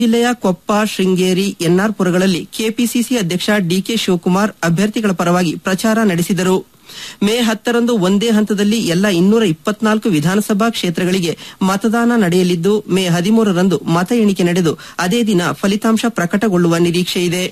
ಜಿಲ್ಲೆಯ ಕೊಪ್ಪ ಶೃಂಗೇರಿ ಎನ್ಆರ್ ಪುರಗಳಲ್ಲಿ ಕೆಪಿಸಿಸಿ ಅಧ್ಯಕ್ಷ ಡಿಕೆ ಶಿವಕುಮಾರ್ ಅಭ್ಯರ್ಥಿಗಳ ಪರವಾಗಿ ಪ್ರಚಾರ ನಡೆಸಿದರು ಮೇ ಹತ್ತರಂದು ಒಂದೇ ಹಂತದಲ್ಲಿ ಎಲ್ಲ ಇನ್ನೂರ ಇಪ್ಪತ್ನಾಲ್ಕು ವಿಧಾನಸಭಾ ಕ್ಷೇತ್ರಗಳಿಗೆ ಮತದಾನ ನಡೆಯಲಿದ್ದು ಮೇ ಹದಿಮೂರರಂದು ಮತ ಎಣಿಕೆ ನಡೆದು ಅದೇ ದಿನ ಫಲಿತಾಂಶ ಪ್ರಕಟಗೊಳ್ಳುವ ನಿರೀಕ್ಷೆಯಿದೆ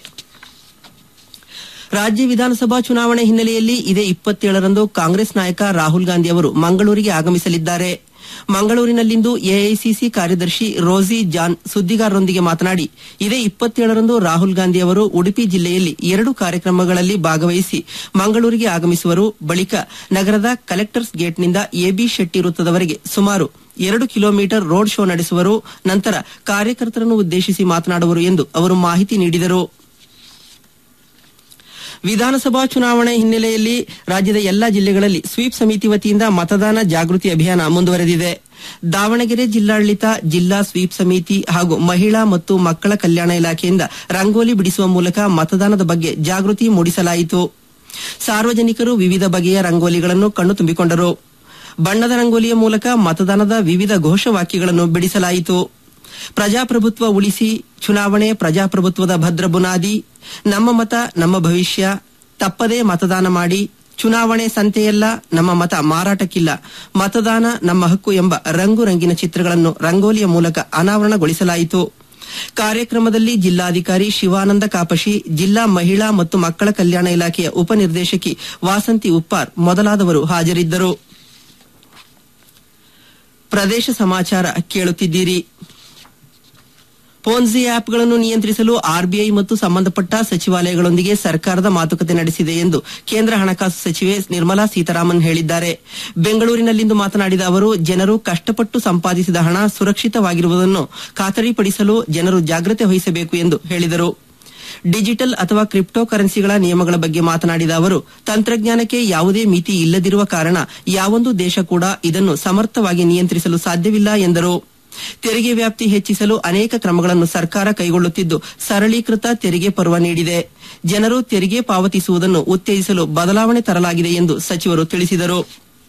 ರಾಜ್ಯ ವಿಧಾನಸಭಾ ಚುನಾವಣೆ ಹಿನ್ನೆಲೆಯಲ್ಲಿ ಇದೇ ಇಪ್ಪತ್ತೇಳರಂದು ಕಾಂಗ್ರೆಸ್ ನಾಯಕ ರಾಹುಲ್ ಗಾಂಧಿ ಅವರು ಮಂಗಳೂರಿಗೆ ಆಗಮಿಸಲಿದ್ದಾರೆ ಮಂಗಳೂರಿನಲ್ಲಿಂದು ಎಐಸಿಸಿ ಕಾರ್ಯದರ್ಶಿ ರೋಸಿ ಜಾನ್ ಸುದ್ದಿಗಾರರೊಂದಿಗೆ ಮಾತನಾಡಿ ಇದೇ ಇಪ್ಪತ್ತೇಳರಂದು ರಾಹುಲ್ ಗಾಂಧಿ ಅವರು ಉಡುಪಿ ಜಿಲ್ಲೆಯಲ್ಲಿ ಎರಡು ಕಾರ್ಯಕ್ರಮಗಳಲ್ಲಿ ಭಾಗವಹಿಸಿ ಮಂಗಳೂರಿಗೆ ಆಗಮಿಸುವರು ಬಳಿಕ ನಗರದ ಕಲೆಕ್ಟರ್ಸ್ ಗೇಟ್ನಿಂದ ಎಬಿ ಶೆಟ್ಟಿ ವೃತ್ತದವರೆಗೆ ಸುಮಾರು ಎರಡು ಕಿಲೋಮೀಟರ್ ರೋಡ್ ಶೋ ನಡೆಸುವರು ನಂತರ ಕಾರ್ಯಕರ್ತರನ್ನು ಉದ್ದೇಶಿಸಿ ಮಾತನಾಡುವರು ಎಂದು ಅವರು ಮಾಹಿತಿ ನೀಡಿದರು ವಿಧಾನಸಭಾ ಚುನಾವಣೆ ಹಿನ್ನೆಲೆಯಲ್ಲಿ ರಾಜ್ಯದ ಎಲ್ಲಾ ಜಿಲ್ಲೆಗಳಲ್ಲಿ ಸ್ವೀಪ್ ಸಮಿತಿ ವತಿಯಿಂದ ಮತದಾನ ಜಾಗೃತಿ ಅಭಿಯಾನ ಮುಂದುವರೆದಿದೆ ದಾವಣಗೆರೆ ಜಿಲ್ಲಾಡಳಿತ ಜಿಲ್ಲಾ ಸ್ವೀಪ್ ಸಮಿತಿ ಹಾಗೂ ಮಹಿಳಾ ಮತ್ತು ಮಕ್ಕಳ ಕಲ್ಯಾಣ ಇಲಾಖೆಯಿಂದ ರಂಗೋಲಿ ಬಿಡಿಸುವ ಮೂಲಕ ಮತದಾನದ ಬಗ್ಗೆ ಜಾಗೃತಿ ಮೂಡಿಸಲಾಯಿತು ಸಾರ್ವಜನಿಕರು ವಿವಿಧ ಬಗೆಯ ರಂಗೋಲಿಗಳನ್ನು ಕಣ್ಣು ತುಂಬಿಕೊಂಡರು ಬಣ್ಣದ ರಂಗೋಲಿಯ ಮೂಲಕ ಮತದಾನದ ವಿವಿಧ ಘೋಷವಾಕ್ಯಗಳನ್ನು ಬಿಡಿಸಲಾಯಿತು ಪ್ರಜಾಪ್ರಭುತ್ವ ಉಳಿಸಿ ಚುನಾವಣೆ ಪ್ರಜಾಪ್ರಭುತ್ವದ ಭದ್ರ ಬುನಾದಿ ನಮ್ಮ ಮತ ನಮ್ಮ ಭವಿಷ್ಯ ತಪ್ಪದೇ ಮತದಾನ ಮಾಡಿ ಚುನಾವಣೆ ಸಂತೆಯಲ್ಲ ನಮ್ಮ ಮತ ಮಾರಾಟಕ್ಕಿಲ್ಲ ಮತದಾನ ನಮ್ಮ ಹಕ್ಕು ಎಂಬ ರಂಗು ರಂಗಿನ ಚಿತ್ರಗಳನ್ನು ರಂಗೋಲಿಯ ಮೂಲಕ ಅನಾವರಣಗೊಳಿಸಲಾಯಿತು ಕಾರ್ಯಕ್ರಮದಲ್ಲಿ ಜಿಲ್ಲಾಧಿಕಾರಿ ಶಿವಾನಂದ ಕಾಪಶಿ ಜಿಲ್ಲಾ ಮಹಿಳಾ ಮತ್ತು ಮಕ್ಕಳ ಕಲ್ಯಾಣ ಇಲಾಖೆಯ ಉಪನಿರ್ದೇಶಕಿ ವಾಸಂತಿ ಉಪ್ಪಾರ್ ಮೊದಲಾದವರು ಹಾಜರಿದ್ದರು ಪ್ರದೇಶ ಸಮಾಚಾರ ಕೇಳುತ್ತಿದ್ದೀರಿ ಪೋನ್ಜಿ ಆಪ್ಗಳನ್ನು ನಿಯಂತ್ರಿಸಲು ಆರ್ಬಿಐ ಮತ್ತು ಸಂಬಂಧಪಟ್ಟ ಸಚಿವಾಲಯಗಳೊಂದಿಗೆ ಸರ್ಕಾರದ ಮಾತುಕತೆ ನಡೆಸಿದೆ ಎಂದು ಕೇಂದ್ರ ಹಣಕಾಸು ಸಚಿವೆ ನಿರ್ಮಲಾ ಸೀತಾರಾಮನ್ ಹೇಳಿದ್ದಾರೆ ಬೆಂಗಳೂರಿನಲ್ಲಿಂದು ಮಾತನಾಡಿದ ಅವರು ಜನರು ಕಷ್ಟಪಟ್ಟು ಸಂಪಾದಿಸಿದ ಹಣ ಸುರಕ್ಷಿತವಾಗಿರುವುದನ್ನು ಖಾತರಿಪಡಿಸಲು ಜನರು ಜಾಗ್ರತೆ ವಹಿಸಬೇಕು ಎಂದು ಹೇಳಿದರು ಡಿಜಿಟಲ್ ಅಥವಾ ಕ್ರಿಪ್ಟೋ ಕರೆನ್ಸಿಗಳ ನಿಯಮಗಳ ಬಗ್ಗೆ ಮಾತನಾಡಿದ ಅವರು ತಂತ್ರಜ್ಞಾನಕ್ಕೆ ಯಾವುದೇ ಮಿತಿ ಇಲ್ಲದಿರುವ ಕಾರಣ ಯಾವೊಂದು ದೇಶ ಕೂಡ ಇದನ್ನು ಸಮರ್ಥವಾಗಿ ನಿಯಂತ್ರಿಸಲು ಸಾಧ್ಯವಿಲ್ಲ ಎಂದರು ತೆರಿಗೆ ವ್ಯಾಪ್ತಿ ಹೆಚ್ಚಿಸಲು ಅನೇಕ ಕ್ರಮಗಳನ್ನು ಸರ್ಕಾರ ಕೈಗೊಳ್ಳುತ್ತಿದ್ದು ಸರಳೀಕೃತ ತೆರಿಗೆ ಪರ್ವ ನೀಡಿದೆ ಜನರು ತೆರಿಗೆ ಪಾವತಿಸುವುದನ್ನು ಉತ್ತೇಜಿಸಲು ಬದಲಾವಣೆ ತರಲಾಗಿದೆ ಎಂದು ಸಚಿವರು ತಿಳಿಸಿದರು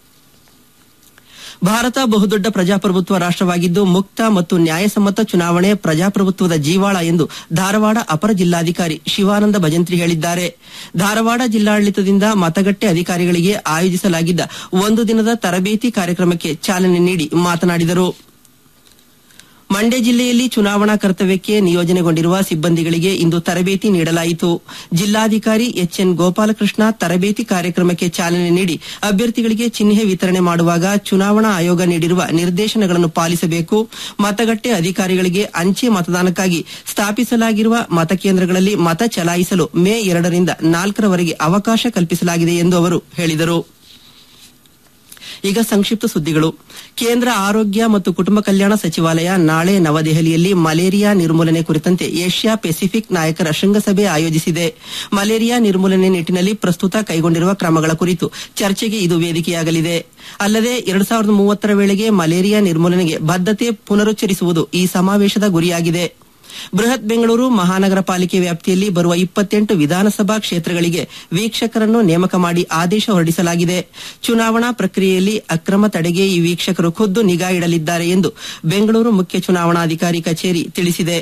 ಭಾರತ ಬಹುದೊಡ್ಡ ಪ್ರಜಾಪ್ರಭುತ್ವ ರಾಷ್ಟವಾಗಿದ್ದು ಮುಕ್ತ ಮತ್ತು ನ್ಯಾಯಸಮ್ಮತ ಚುನಾವಣೆ ಪ್ರಜಾಪ್ರಭುತ್ವದ ಜೀವಾಳ ಎಂದು ಧಾರವಾಡ ಅಪರ ಜಿಲ್ಲಾಧಿಕಾರಿ ಶಿವಾನಂದ ಭಜಂತ್ರಿ ಹೇಳಿದ್ದಾರೆ ಧಾರವಾಡ ಜಿಲ್ಲಾಡಳಿತದಿಂದ ಮತಗಟ್ಟೆ ಅಧಿಕಾರಿಗಳಿಗೆ ಆಯೋಜಿಸಲಾಗಿದ್ದ ಒಂದು ದಿನದ ತರಬೇತಿ ಕಾರ್ಯಕ್ರಮಕ್ಕೆ ಚಾಲನೆ ನೀಡಿ ಮಾತನಾಡಿದರು ಮಂಡ್ಯ ಜಿಲ್ಲೆಯಲ್ಲಿ ಚುನಾವಣಾ ಕರ್ತವ್ಯಕ್ಕೆ ನಿಯೋಜನೆಗೊಂಡಿರುವ ಸಿಬ್ಬಂದಿಗಳಿಗೆ ಇಂದು ತರಬೇತಿ ನೀಡಲಾಯಿತು ಜಿಲ್ಲಾಧಿಕಾರಿ ಎಚ್ಎನ್ ಗೋಪಾಲಕೃಷ್ಣ ತರಬೇತಿ ಕಾರ್ಯಕ್ರಮಕ್ಕೆ ಚಾಲನೆ ನೀಡಿ ಅಭ್ಯರ್ಥಿಗಳಿಗೆ ಚಿಹ್ನೆ ವಿತರಣೆ ಮಾಡುವಾಗ ಚುನಾವಣಾ ಆಯೋಗ ನೀಡಿರುವ ನಿರ್ದೇಶನಗಳನ್ನು ಪಾಲಿಸಬೇಕು ಮತಗಟ್ಟೆ ಅಧಿಕಾರಿಗಳಿಗೆ ಅಂಚೆ ಮತದಾನಕ್ಕಾಗಿ ಸ್ಥಾಪಿಸಲಾಗಿರುವ ಮತಕೇಂದ್ರಗಳಲ್ಲಿ ಮತ ಚಲಾಯಿಸಲು ಮೇ ಎರಡರಿಂದ ನಾಲ್ಕರವರೆಗೆ ಅವಕಾಶ ಕಲ್ಪಿಸಲಾಗಿದೆ ಎಂದು ಅವರು ಹೇಳಿದರು ಈಗ ಸಂಕ್ಷಿಪ್ತ ಸುದ್ದಿಗಳು ಕೇಂದ್ರ ಆರೋಗ್ಯ ಮತ್ತು ಕುಟುಂಬ ಕಲ್ಯಾಣ ಸಚಿವಾಲಯ ನಾಳೆ ನವದೆಹಲಿಯಲ್ಲಿ ಮಲೇರಿಯಾ ನಿರ್ಮೂಲನೆ ಕುರಿತಂತೆ ಏಷ್ಯಾ ಪೆಸಿಫಿಕ್ ನಾಯಕರ ಶೃಂಗಸಭೆ ಆಯೋಜಿಸಿದೆ ಮಲೇರಿಯಾ ನಿರ್ಮೂಲನೆ ನಿಟ್ಟಿನಲ್ಲಿ ಪ್ರಸ್ತುತ ಕೈಗೊಂಡಿರುವ ಕ್ರಮಗಳ ಕುರಿತು ಚರ್ಚೆಗೆ ಇದು ವೇದಿಕೆಯಾಗಲಿದೆ ಅಲ್ಲದೆ ಎರಡು ಸಾವಿರದ ಮೂವತ್ತರ ವೇಳೆಗೆ ಮಲೇರಿಯಾ ನಿರ್ಮೂಲನೆಗೆ ಬದ್ದತೆ ಪುನರುಚ್ಚರಿಸುವುದು ಈ ಸಮಾವೇಶದ ಗುರಿಯಾಗಿದೆ ಬೃಹತ್ ಬೆಂಗಳೂರು ಮಹಾನಗರ ಪಾಲಿಕೆ ವ್ಯಾಪ್ತಿಯಲ್ಲಿ ಬರುವ ಇಪ್ಪತ್ತೆಂಟು ವಿಧಾನಸಭಾ ಕ್ಷೇತ್ರಗಳಿಗೆ ವೀಕ್ಷಕರನ್ನು ನೇಮಕ ಮಾಡಿ ಆದೇಶ ಹೊರಡಿಸಲಾಗಿದೆ ಚುನಾವಣಾ ಪ್ರಕ್ರಿಯೆಯಲ್ಲಿ ಅಕ್ರಮ ತಡೆಗೆ ಈ ವೀಕ್ಷಕರು ಖುದ್ದು ನಿಗಾ ಇಡಲಿದ್ದಾರೆ ಎಂದು ಬೆಂಗಳೂರು ಮುಖ್ಯ ಚುನಾವಣಾಧಿಕಾರಿ ಕಚೇರಿ ತಿಳಿಸಿದೆ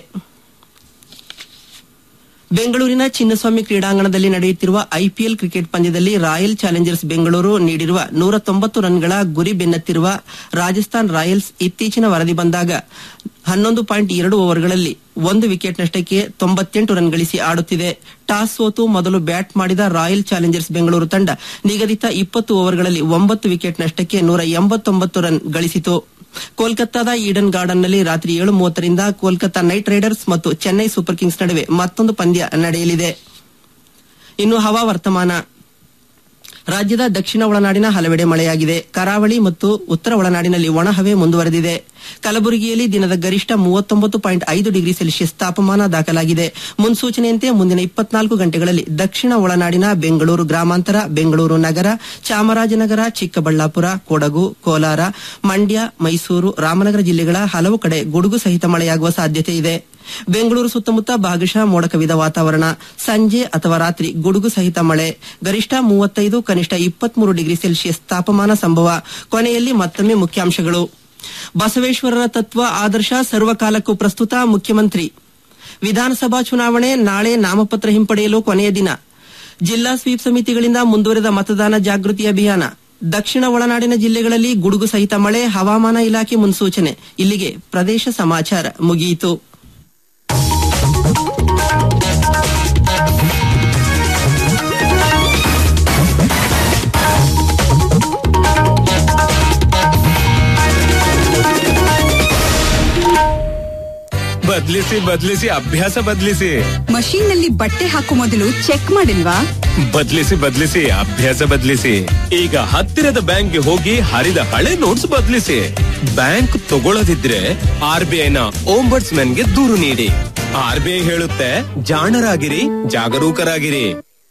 ಬೆಂಗಳೂರಿನ ಚಿನ್ನಸ್ವಾಮಿ ಕ್ರೀಡಾಂಗಣದಲ್ಲಿ ನಡೆಯುತ್ತಿರುವ ಐಪಿಎಲ್ ಕ್ರಿಕೆಟ್ ಪಂದ್ಯದಲ್ಲಿ ರಾಯಲ್ ಚಾಲೆಂಜರ್ಸ್ ಬೆಂಗಳೂರು ನೀಡಿರುವ ನೂರ ತೊಂಬತ್ತು ರನ್ಗಳ ಗುರಿ ಬೆನ್ನತ್ತಿರುವ ರಾಜಸ್ಥಾನ್ ರಾಯಲ್ಸ್ ಇತ್ತೀಚಿನ ವರದಿ ಬಂದಾಗ ಹನ್ನೊಂದು ಪಾಯಿಂಟ್ ಎರಡು ಓವರ್ಗಳಲ್ಲಿ ಒಂದು ವಿಕೆಟ್ ನಷ್ಟಕ್ಕೆ ತೊಂಬತ್ತೆಂಟು ರನ್ ಗಳಿಸಿ ಆಡುತ್ತಿದೆ ಟಾಸ್ ಸೋತು ಮೊದಲು ಬ್ಯಾಟ್ ಮಾಡಿದ ರಾಯಲ್ ಚಾಲೆಂಜರ್ಸ್ ಬೆಂಗಳೂರು ತಂಡ ನಿಗದಿತ ಇಪ್ಪತ್ತು ಓವರ್ಗಳಲ್ಲಿ ಒಂಬತ್ತು ವಿಕೆಟ್ ನಷ್ಟಕ್ಕೆ ನೂರ ಎಂಬತ್ತೊಂಬತ್ತು ರನ್ ಗಳಿಸಿತು ಕೋಲ್ಕತ್ತಾದ ಈಡನ್ ಗಾರ್ಡನ್ನಲ್ಲಿ ರಾತ್ರಿ ಏಳು ಮೂವತ್ತರಿಂದ ಕೋಲ್ಕತ್ತಾ ನೈಟ್ ರೈಡರ್ಸ್ ಮತ್ತು ಚೆನ್ನೈ ಸೂಪರ್ ಕಿಂಗ್ಸ್ ನಡುವೆ ಮತ್ತೊಂದು ಪಂದ್ಯ ನಡೆಯಲಿದೆ ಇನ್ನು ಹವಾ ವರ್ತಮಾನ ರಾಜ್ಯದ ದಕ್ಷಿಣ ಒಳನಾಡಿನ ಹಲವೆಡೆ ಮಳೆಯಾಗಿದೆ ಕರಾವಳಿ ಮತ್ತು ಉತ್ತರ ಒಳನಾಡಿನಲ್ಲಿ ಒಣಹವೆ ಮುಂದುವರೆದಿದೆ ಕಲಬುರಗಿಯಲ್ಲಿ ದಿನದ ಗರಿಷ್ಠ ಮೂವತ್ತೊಂಬತ್ತು ಪಾಯಿಂಟ್ ಐದು ಡಿಗ್ರಿ ಸೆಲ್ಸಿಯಸ್ ತಾಪಮಾನ ದಾಖಲಾಗಿದೆ ಮುನ್ಸೂಚನೆಯಂತೆ ಮುಂದಿನ ಇಪ್ಪತ್ನಾಲ್ಕು ಗಂಟೆಗಳಲ್ಲಿ ದಕ್ಷಿಣ ಒಳನಾಡಿನ ಬೆಂಗಳೂರು ಗ್ರಾಮಾಂತರ ಬೆಂಗಳೂರು ನಗರ ಚಾಮರಾಜನಗರ ಚಿಕ್ಕಬಳ್ಳಾಪುರ ಕೊಡಗು ಕೋಲಾರ ಮಂಡ್ಯ ಮೈಸೂರು ರಾಮನಗರ ಜಿಲ್ಲೆಗಳ ಹಲವು ಕಡೆ ಗುಡುಗು ಸಹಿತ ಮಳೆಯಾಗುವ ಸಾಧ್ಯತೆ ಇದೆ ಬೆಂಗಳೂರು ಸುತ್ತಮುತ್ತ ಭಾಗಶಃ ಮೋಡ ಕವಿದ ವಾತಾವರಣ ಸಂಜೆ ಅಥವಾ ರಾತ್ರಿ ಗುಡುಗು ಸಹಿತ ಮಳೆ ಗರಿಷ್ಠ ಮೂವತ್ತೈದು ಕನಿಷ್ಠ ಇಪ್ಪತ್ಮೂರು ಡಿಗ್ರಿ ಸೆಲ್ಸಿಯಸ್ ತಾಪಮಾನ ಸಂಭವ ಕೊನೆಯಲ್ಲಿ ಮತ್ತೊಮ್ಮೆ ಮುಖ್ಯಾಂಶಗಳು ಬಸವೇಶ್ವರನ ತತ್ವ ಆದರ್ಶ ಸರ್ವಕಾಲಕ್ಕೂ ಪ್ರಸ್ತುತ ಮುಖ್ಯಮಂತ್ರಿ ವಿಧಾನಸಭಾ ಚುನಾವಣೆ ನಾಳೆ ನಾಮಪತ್ರ ಹಿಂಪಡೆಯಲು ಕೊನೆಯ ದಿನ ಜಿಲ್ಲಾ ಸ್ವೀಪ್ ಸಮಿತಿಗಳಿಂದ ಮುಂದುವರೆದ ಮತದಾನ ಜಾಗೃತಿ ಅಭಿಯಾನ ದಕ್ಷಿಣ ಒಳನಾಡಿನ ಜಿಲ್ಲೆಗಳಲ್ಲಿ ಗುಡುಗು ಸಹಿತ ಮಳೆ ಹವಾಮಾನ ಇಲಾಖೆ ಮುನ್ಸೂಚನೆ ಇಲ್ಲಿಗೆ ಪ್ರದೇಶ ಸಮಾಚಾರ ಮುಗಿಯಿತು ಬದ್ಲಿಸಿ ಬದ್ಲಿಸಿ ಅಭ್ಯಾಸ ಬದ್ಲಿಸಿ ಮಷೀನ್ ನಲ್ಲಿ ಬಟ್ಟೆ ಹಾಕೋ ಮೊದಲು ಚೆಕ್ ಮಾಡಿಲ್ವಾ ಬದ್ಲಿಸಿ ಬದ್ಲಿಸಿ ಅಭ್ಯಾಸ ಬದ್ಲಿಸಿ ಈಗ ಹತ್ತಿರದ ಬ್ಯಾಂಕ್ಗೆ ಹೋಗಿ ಹರಿದ ಹಳೆ ನೋಟ್ಸ್ ಬದ್ಲಿಸಿ ಬ್ಯಾಂಕ್ ತಗೊಳ್ಳದಿದ್ರೆ ಆರ್ ಬಿ ಐನ ಓಂಬರ್ಟ್ಸ್ ಗೆ ದೂರು ನೀಡಿ ಆರ್ ಬಿ ಐ ಹೇಳುತ್ತೆ ಜಾಣರಾಗಿರಿ ಜಾಗರೂಕರಾಗಿರಿ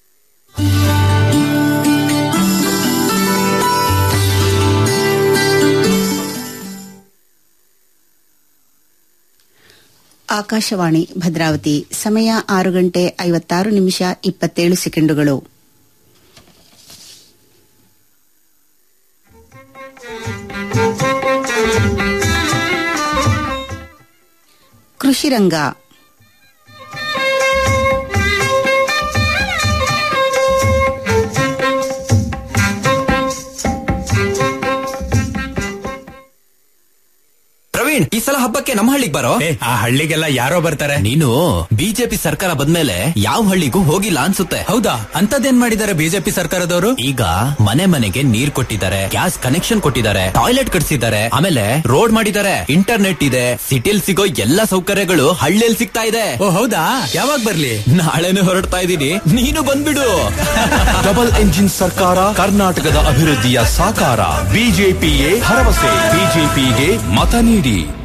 ಆಕಾಶವಾಣಿ ಭದ್ರಾವತಿ ಸಮಯ ಆರು ಗಂಟೆ ಐವತ್ತಾರು ನಿಮಿಷ ಇಪ್ಪತ್ತೇಳು ಸೆಕೆಂಡುಗಳು ಕೃಷಿ ರಂಗ ಪ್ರವೀಣ್ ಈ ಸಲ ಹಬ್ಬಕ್ಕೆ ನಮ್ಮ ಹಳ್ಳಿಗೆ ಬರೋ ಏ ಆ ಹಳ್ಳಿಗೆಲ್ಲ ಯಾರೋ ಬರ್ತಾರೆ ನೀನು ಬಿಜೆಪಿ ಸರ್ಕಾರ ಬಂದ್ಮೇಲೆ ಯಾವ ಹಳ್ಳಿಗೂ ಹೋಗಿಲ್ಲ ಅನ್ಸುತ್ತೆ ಹೌದಾ ಅಂತದೇನ್ ಮಾಡಿದ್ದಾರೆ ಬಿಜೆಪಿ ಸರ್ಕಾರದವರು ಈಗ ಮನೆ ಮನೆಗೆ ನೀರ್ ಕೊಟ್ಟಿದ್ದಾರೆ ಗ್ಯಾಸ್ ಕನೆಕ್ಷನ್ ಕೊಟ್ಟಿದ್ದಾರೆ ಟಾಯ್ಲೆಟ್ ಕಟ್ಸಿದ್ದಾರೆ ಆಮೇಲೆ ರೋಡ್ ಮಾಡಿದ್ದಾರೆ ಇಂಟರ್ನೆಟ್ ಇದೆ ಸಿಟಿಲ್ ಸಿಗೋ ಎಲ್ಲಾ ಸೌಕರ್ಯಗಳು ಹಳ್ಳಿಯಲ್ಲಿ ಸಿಗ್ತಾ ಇದೆ ಓ ಹೌದಾ ಯಾವಾಗ ಬರ್ಲಿ ನಾಳೆನೆ ಹೊರಡ್ತಾ ಇದ್ದೀನಿ ನೀನು ಬಂದ್ಬಿಡು ಡಬಲ್ ಎಂಜಿನ್ ಸರ್ಕಾರ ಕರ್ನಾಟಕದ ಅಭಿವೃದ್ಧಿಯ ಸಾಕಾರ ಬಿಜೆಪಿಯೇ ಭರವಸೆ ಬಿಜೆಪಿಗೆ ಮತ ನೀಡಿ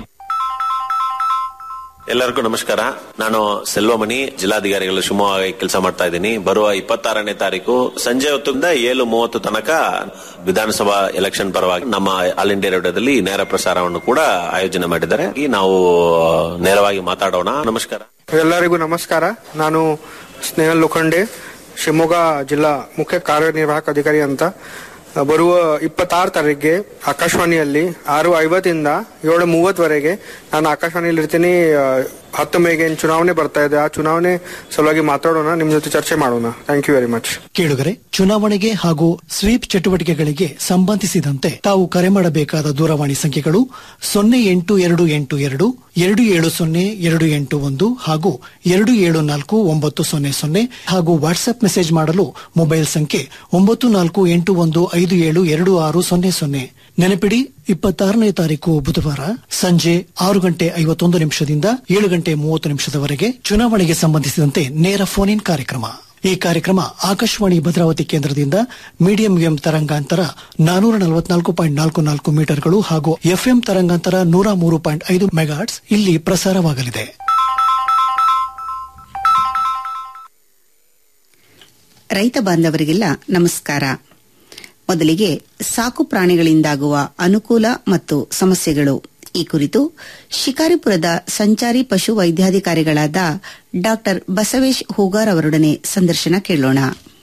ಎಲ್ಲರಿಗೂ ನಮಸ್ಕಾರ ನಾನು ಸೆಲ್ವಮಣಿ ಜಿಲ್ಲಾಧಿಕಾರಿಗಳು ಶಿವಮೊಗ್ಗ ಕೆಲಸ ಮಾಡ್ತಾ ಇದ್ದೀನಿ ಬರುವ ಇಪ್ಪತ್ತಾರನೇ ತಾರೀಕು ಸಂಜೆ ಹೊತ್ತಿಂದ ಏಳು ಮೂವತ್ತು ತನಕ ವಿಧಾನಸಭಾ ಎಲೆಕ್ಷನ್ ಪರವಾಗಿ ನಮ್ಮ ಆಲ್ ಇಂಡಿಯಾ ರೇಡಿಯೋದಲ್ಲಿ ನೇರ ಪ್ರಸಾರವನ್ನು ಕೂಡ ಆಯೋಜನೆ ಮಾಡಿದ್ದಾರೆ ಈ ನಾವು ನೇರವಾಗಿ ಮಾತಾಡೋಣ ನಮಸ್ಕಾರ ಎಲ್ಲರಿಗೂ ನಮಸ್ಕಾರ ನಾನು ಸ್ನೇಹಲ್ ಲೋಖಂಡೆ ಶಿವಮೊಗ್ಗ ಜಿಲ್ಲಾ ಮುಖ್ಯ ಕಾರ್ಯನಿರ್ವಾಹಕ ಅಧಿಕಾರಿ ಅಂತ ಬರುವ ಇಪ್ಪತ್ತಾರು ತಾರೀಕಿಗೆ ಆಕಾಶವಾಣಿಯಲ್ಲಿ ಆರು ಐವತ್ತಿಂದ ಏಳು ಮೂವತ್ತವರೆಗೆ ನಾನು ಆಕಾಶವಾಣಿಯಲ್ಲಿ ಇರ್ತೀನಿ ಆ, ಹತ್ತು ಮೇಗೆ ಏನ್ ಚುನಾವಣೆ ಬರ್ತಾ ಇದೆ ಆ ಚುನಾವಣೆ ಸಲುವಾಗಿ ಮಾತಾಡೋಣ ನಿಮ್ ಜೊತೆ ಚರ್ಚೆ ಮಾಡೋಣ ಥ್ಯಾಂಕ್ ಯು ವೆರಿ ಮಚ್ ಕೇಳುಗರೆ ಚುನಾವಣೆಗೆ ಹಾಗೂ ಸ್ವೀಪ್ ಚಟುವಟಿಕೆಗಳಿಗೆ ಸಂಬಂಧಿಸಿದಂತೆ ತಾವು ಕರೆ ಮಾಡಬೇಕಾದ ದೂರವಾಣಿ ಸಂಖ್ಯೆಗಳು ಸೊನ್ನೆ ಎಂಟು ಎರಡು ಎಂಟು ಎರಡು ಎರಡು ಏಳು ಸೊನ್ನೆ ಎರಡು ಎಂಟು ಒಂದು ಹಾಗೂ ಎರಡು ಏಳು ನಾಲ್ಕು ಒಂಬತ್ತು ಸೊನ್ನೆ ಸೊನ್ನೆ ಹಾಗೂ ವಾಟ್ಸ್ಆಪ್ ಮೆಸೇಜ್ ಮಾಡಲು ಮೊಬೈಲ್ ಸಂಖ್ಯೆ ಒಂಬತ್ತು ನಾಲ್ಕು ಎಂಟು ಒಂದು ಐದು ಏಳು ಎರಡು ಆರು ಸೊನ್ನೆ ಸೊನ್ನೆ ನೆನಪಿಡಿ ಇಪ್ಪತ್ತಾರನೇ ತಾರೀಕು ಬುಧವಾರ ಸಂಜೆ ಆರು ಗಂಟೆ ಐವತ್ತೊಂದು ನಿಮಿಷದಿಂದ ಏಳು ಗಂಟೆ ಮೂವತ್ತು ನಿಮಿಷದವರೆಗೆ ಚುನಾವಣೆಗೆ ಸಂಬಂಧಿಸಿದಂತೆ ನೇರ ಫೋನ್ ಇನ್ ಕಾರ್ಯಕ್ರಮ ಈ ಕಾರ್ಯಕ್ರಮ ಆಕಾಶವಾಣಿ ಭದ್ರಾವತಿ ಕೇಂದ್ರದಿಂದ ಮೀಡಿಯಂ ವೇವ್ ತರಂಗಾಂತರ ನಾನೂರ ನಲವತ್ನಾಲ್ಕು ಪಾಯಿಂಟ್ ನಾಲ್ಕು ನಾಲ್ಕು ಮೀಟರ್ಗಳು ಹಾಗೂ ಎಫ್ಎಂ ತರಂಗಾಂತರ ನೂರ ಮೂರು ಪಾಯಿಂಟ್ ಐದು ಮೆಗಾಟ್ಸ್ ಇಲ್ಲಿ ಪ್ರಸಾರವಾಗಲಿದೆ ರೈತ ಬಾಂಧವರಿಗೆಲ್ಲ ನಮಸ್ಕಾರ ಮೊದಲಿಗೆ ಸಾಕು ಪ್ರಾಣಿಗಳಿಂದಾಗುವ ಅನುಕೂಲ ಮತ್ತು ಸಮಸ್ಯೆಗಳು ಈ ಕುರಿತು ಶಿಕಾರಿಪುರದ ಸಂಚಾರಿ ಪಶು ವೈದ್ಯಾಧಿಕಾರಿಗಳಾದ ಡಾಕ್ಟರ್ ಬಸವೇಶ್ ಹೂಗಾರ್ ಅವರೊಡನೆ ಸಂದರ್ಶನ ಕೇಳೋಣ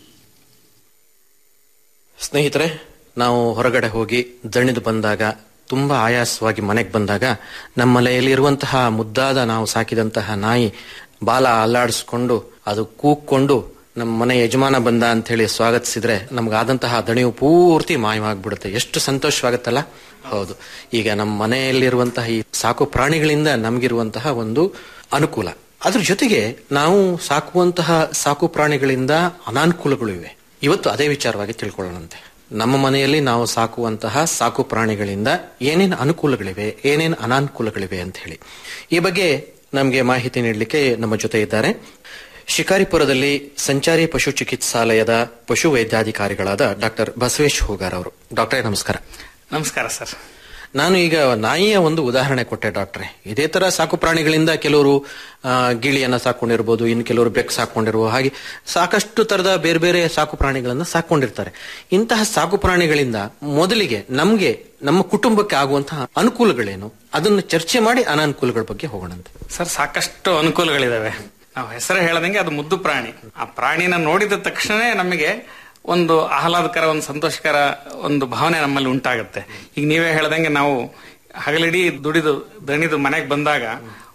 ಸ್ನೇಹಿತರೆ ನಾವು ಹೊರಗಡೆ ಹೋಗಿ ದಣಿದು ಬಂದಾಗ ತುಂಬಾ ಆಯಾಸವಾಗಿ ಮನೆಗೆ ಬಂದಾಗ ನಮ್ಮ ಮನೆಯಲ್ಲಿರುವಂತಹ ಮುದ್ದಾದ ನಾವು ಸಾಕಿದಂತಹ ನಾಯಿ ಬಾಲ ಅಲ್ಲಾಡಿಸ್ಕೊಂಡು ಅದು ಕೂಕ್ಕೊಂಡು ನಮ್ಮ ಮನೆ ಯಜಮಾನ ಬಂದ ಅಂತ ಹೇಳಿ ಸ್ವಾಗತಿಸಿದ್ರೆ ನಮಗಾದಂತಹ ದಣಿವು ಪೂರ್ತಿ ಮಾಯವಾಗ್ಬಿಡುತ್ತೆ ಎಷ್ಟು ಸಂತೋಷವಾಗುತ್ತಲ್ಲ ಹೌದು ಈಗ ನಮ್ಮ ಮನೆಯಲ್ಲಿರುವಂತಹ ಈ ಸಾಕು ಪ್ರಾಣಿಗಳಿಂದ ನಮಗಿರುವಂತಹ ಒಂದು ಅನುಕೂಲ ಅದ್ರ ಜೊತೆಗೆ ನಾವು ಸಾಕುವಂತಹ ಸಾಕು ಪ್ರಾಣಿಗಳಿಂದ ಅನಾನುಕೂಲಗಳು ಇವೆ ಇವತ್ತು ಅದೇ ವಿಚಾರವಾಗಿ ತಿಳ್ಕೊಳ್ಳೋಣಂತೆ ನಮ್ಮ ಮನೆಯಲ್ಲಿ ನಾವು ಸಾಕುವಂತಹ ಸಾಕು ಪ್ರಾಣಿಗಳಿಂದ ಏನೇನು ಅನುಕೂಲಗಳಿವೆ ಏನೇನು ಅನಾನುಕೂಲಗಳಿವೆ ಅಂತ ಹೇಳಿ ಈ ಬಗ್ಗೆ ನಮಗೆ ಮಾಹಿತಿ ನೀಡಲಿಕ್ಕೆ ನಮ್ಮ ಜೊತೆ ಇದ್ದಾರೆ ಶಿಕಾರಿಪುರದಲ್ಲಿ ಸಂಚಾರಿ ಪಶು ಚಿಕಿತ್ಸಾಲಯದ ಪಶು ವೈದ್ಯಾಧಿಕಾರಿಗಳಾದ ಡಾಕ್ಟರ್ ಬಸವೇಶ್ ಹೂಗಾರ್ ಅವರು ಡಾಕ್ಟರೇ ನಮಸ್ಕಾರ ನಮಸ್ಕಾರ ಸರ್ ನಾನು ಈಗ ನಾಯಿಯ ಒಂದು ಉದಾಹರಣೆ ಕೊಟ್ಟೆ ಡಾಕ್ಟ್ರೆ ಇದೇ ತರ ಸಾಕು ಪ್ರಾಣಿಗಳಿಂದ ಕೆಲವರು ಆ, ಗಿಳಿಯನ್ನ ಸಾಕೊಂಡಿರ್ಬೋದು ಇನ್ನು ಕೆಲವರು ಬೆಕ್ಕು ಸಾಕೊಂಡಿರ್ಬೋದು ಹಾಗೆ ಸಾಕಷ್ಟು ತರದ ಬೇರೆ ಬೇರೆ ಸಾಕು ಪ್ರಾಣಿಗಳನ್ನ ಸಾಕೊಂಡಿರ್ತಾರೆ ಇಂತಹ ಸಾಕು ಪ್ರಾಣಿಗಳಿಂದ ಮೊದಲಿಗೆ ನಮ್ಗೆ ನಮ್ಮ ಕುಟುಂಬಕ್ಕೆ ಆಗುವಂತಹ ಅನುಕೂಲಗಳೇನು ಅದನ್ನು ಚರ್ಚೆ ಮಾಡಿ ಅನಾನುಕೂಲಗಳ ಬಗ್ಗೆ ಹೋಗೋಣಂತೆ ಸರ್ ಸಾಕಷ್ಟು ಅನುಕೂಲಗಳಿದಾವೆ ನಾವು ಹೆಸರು ಹೇಳದಂಗೆ ಅದು ಮುದ್ದು ಪ್ರಾಣಿ ಆ ಪ್ರಾಣಿನ ನೋಡಿದ ತಕ್ಷಣ ನಮಗೆ ಒಂದು ಆಹ್ಲಾದಕರ ಒಂದು ಸಂತೋಷಕರ ಒಂದು ಭಾವನೆ ನಮ್ಮಲ್ಲಿ ಉಂಟಾಗುತ್ತೆ ಈಗ ನೀವೇ ಹೇಳ್ದಂಗೆ ನಾವು ಹಗಲಿಡೀ ದುಡಿದು ದಣಿದು ಮನೆಗೆ ಬಂದಾಗ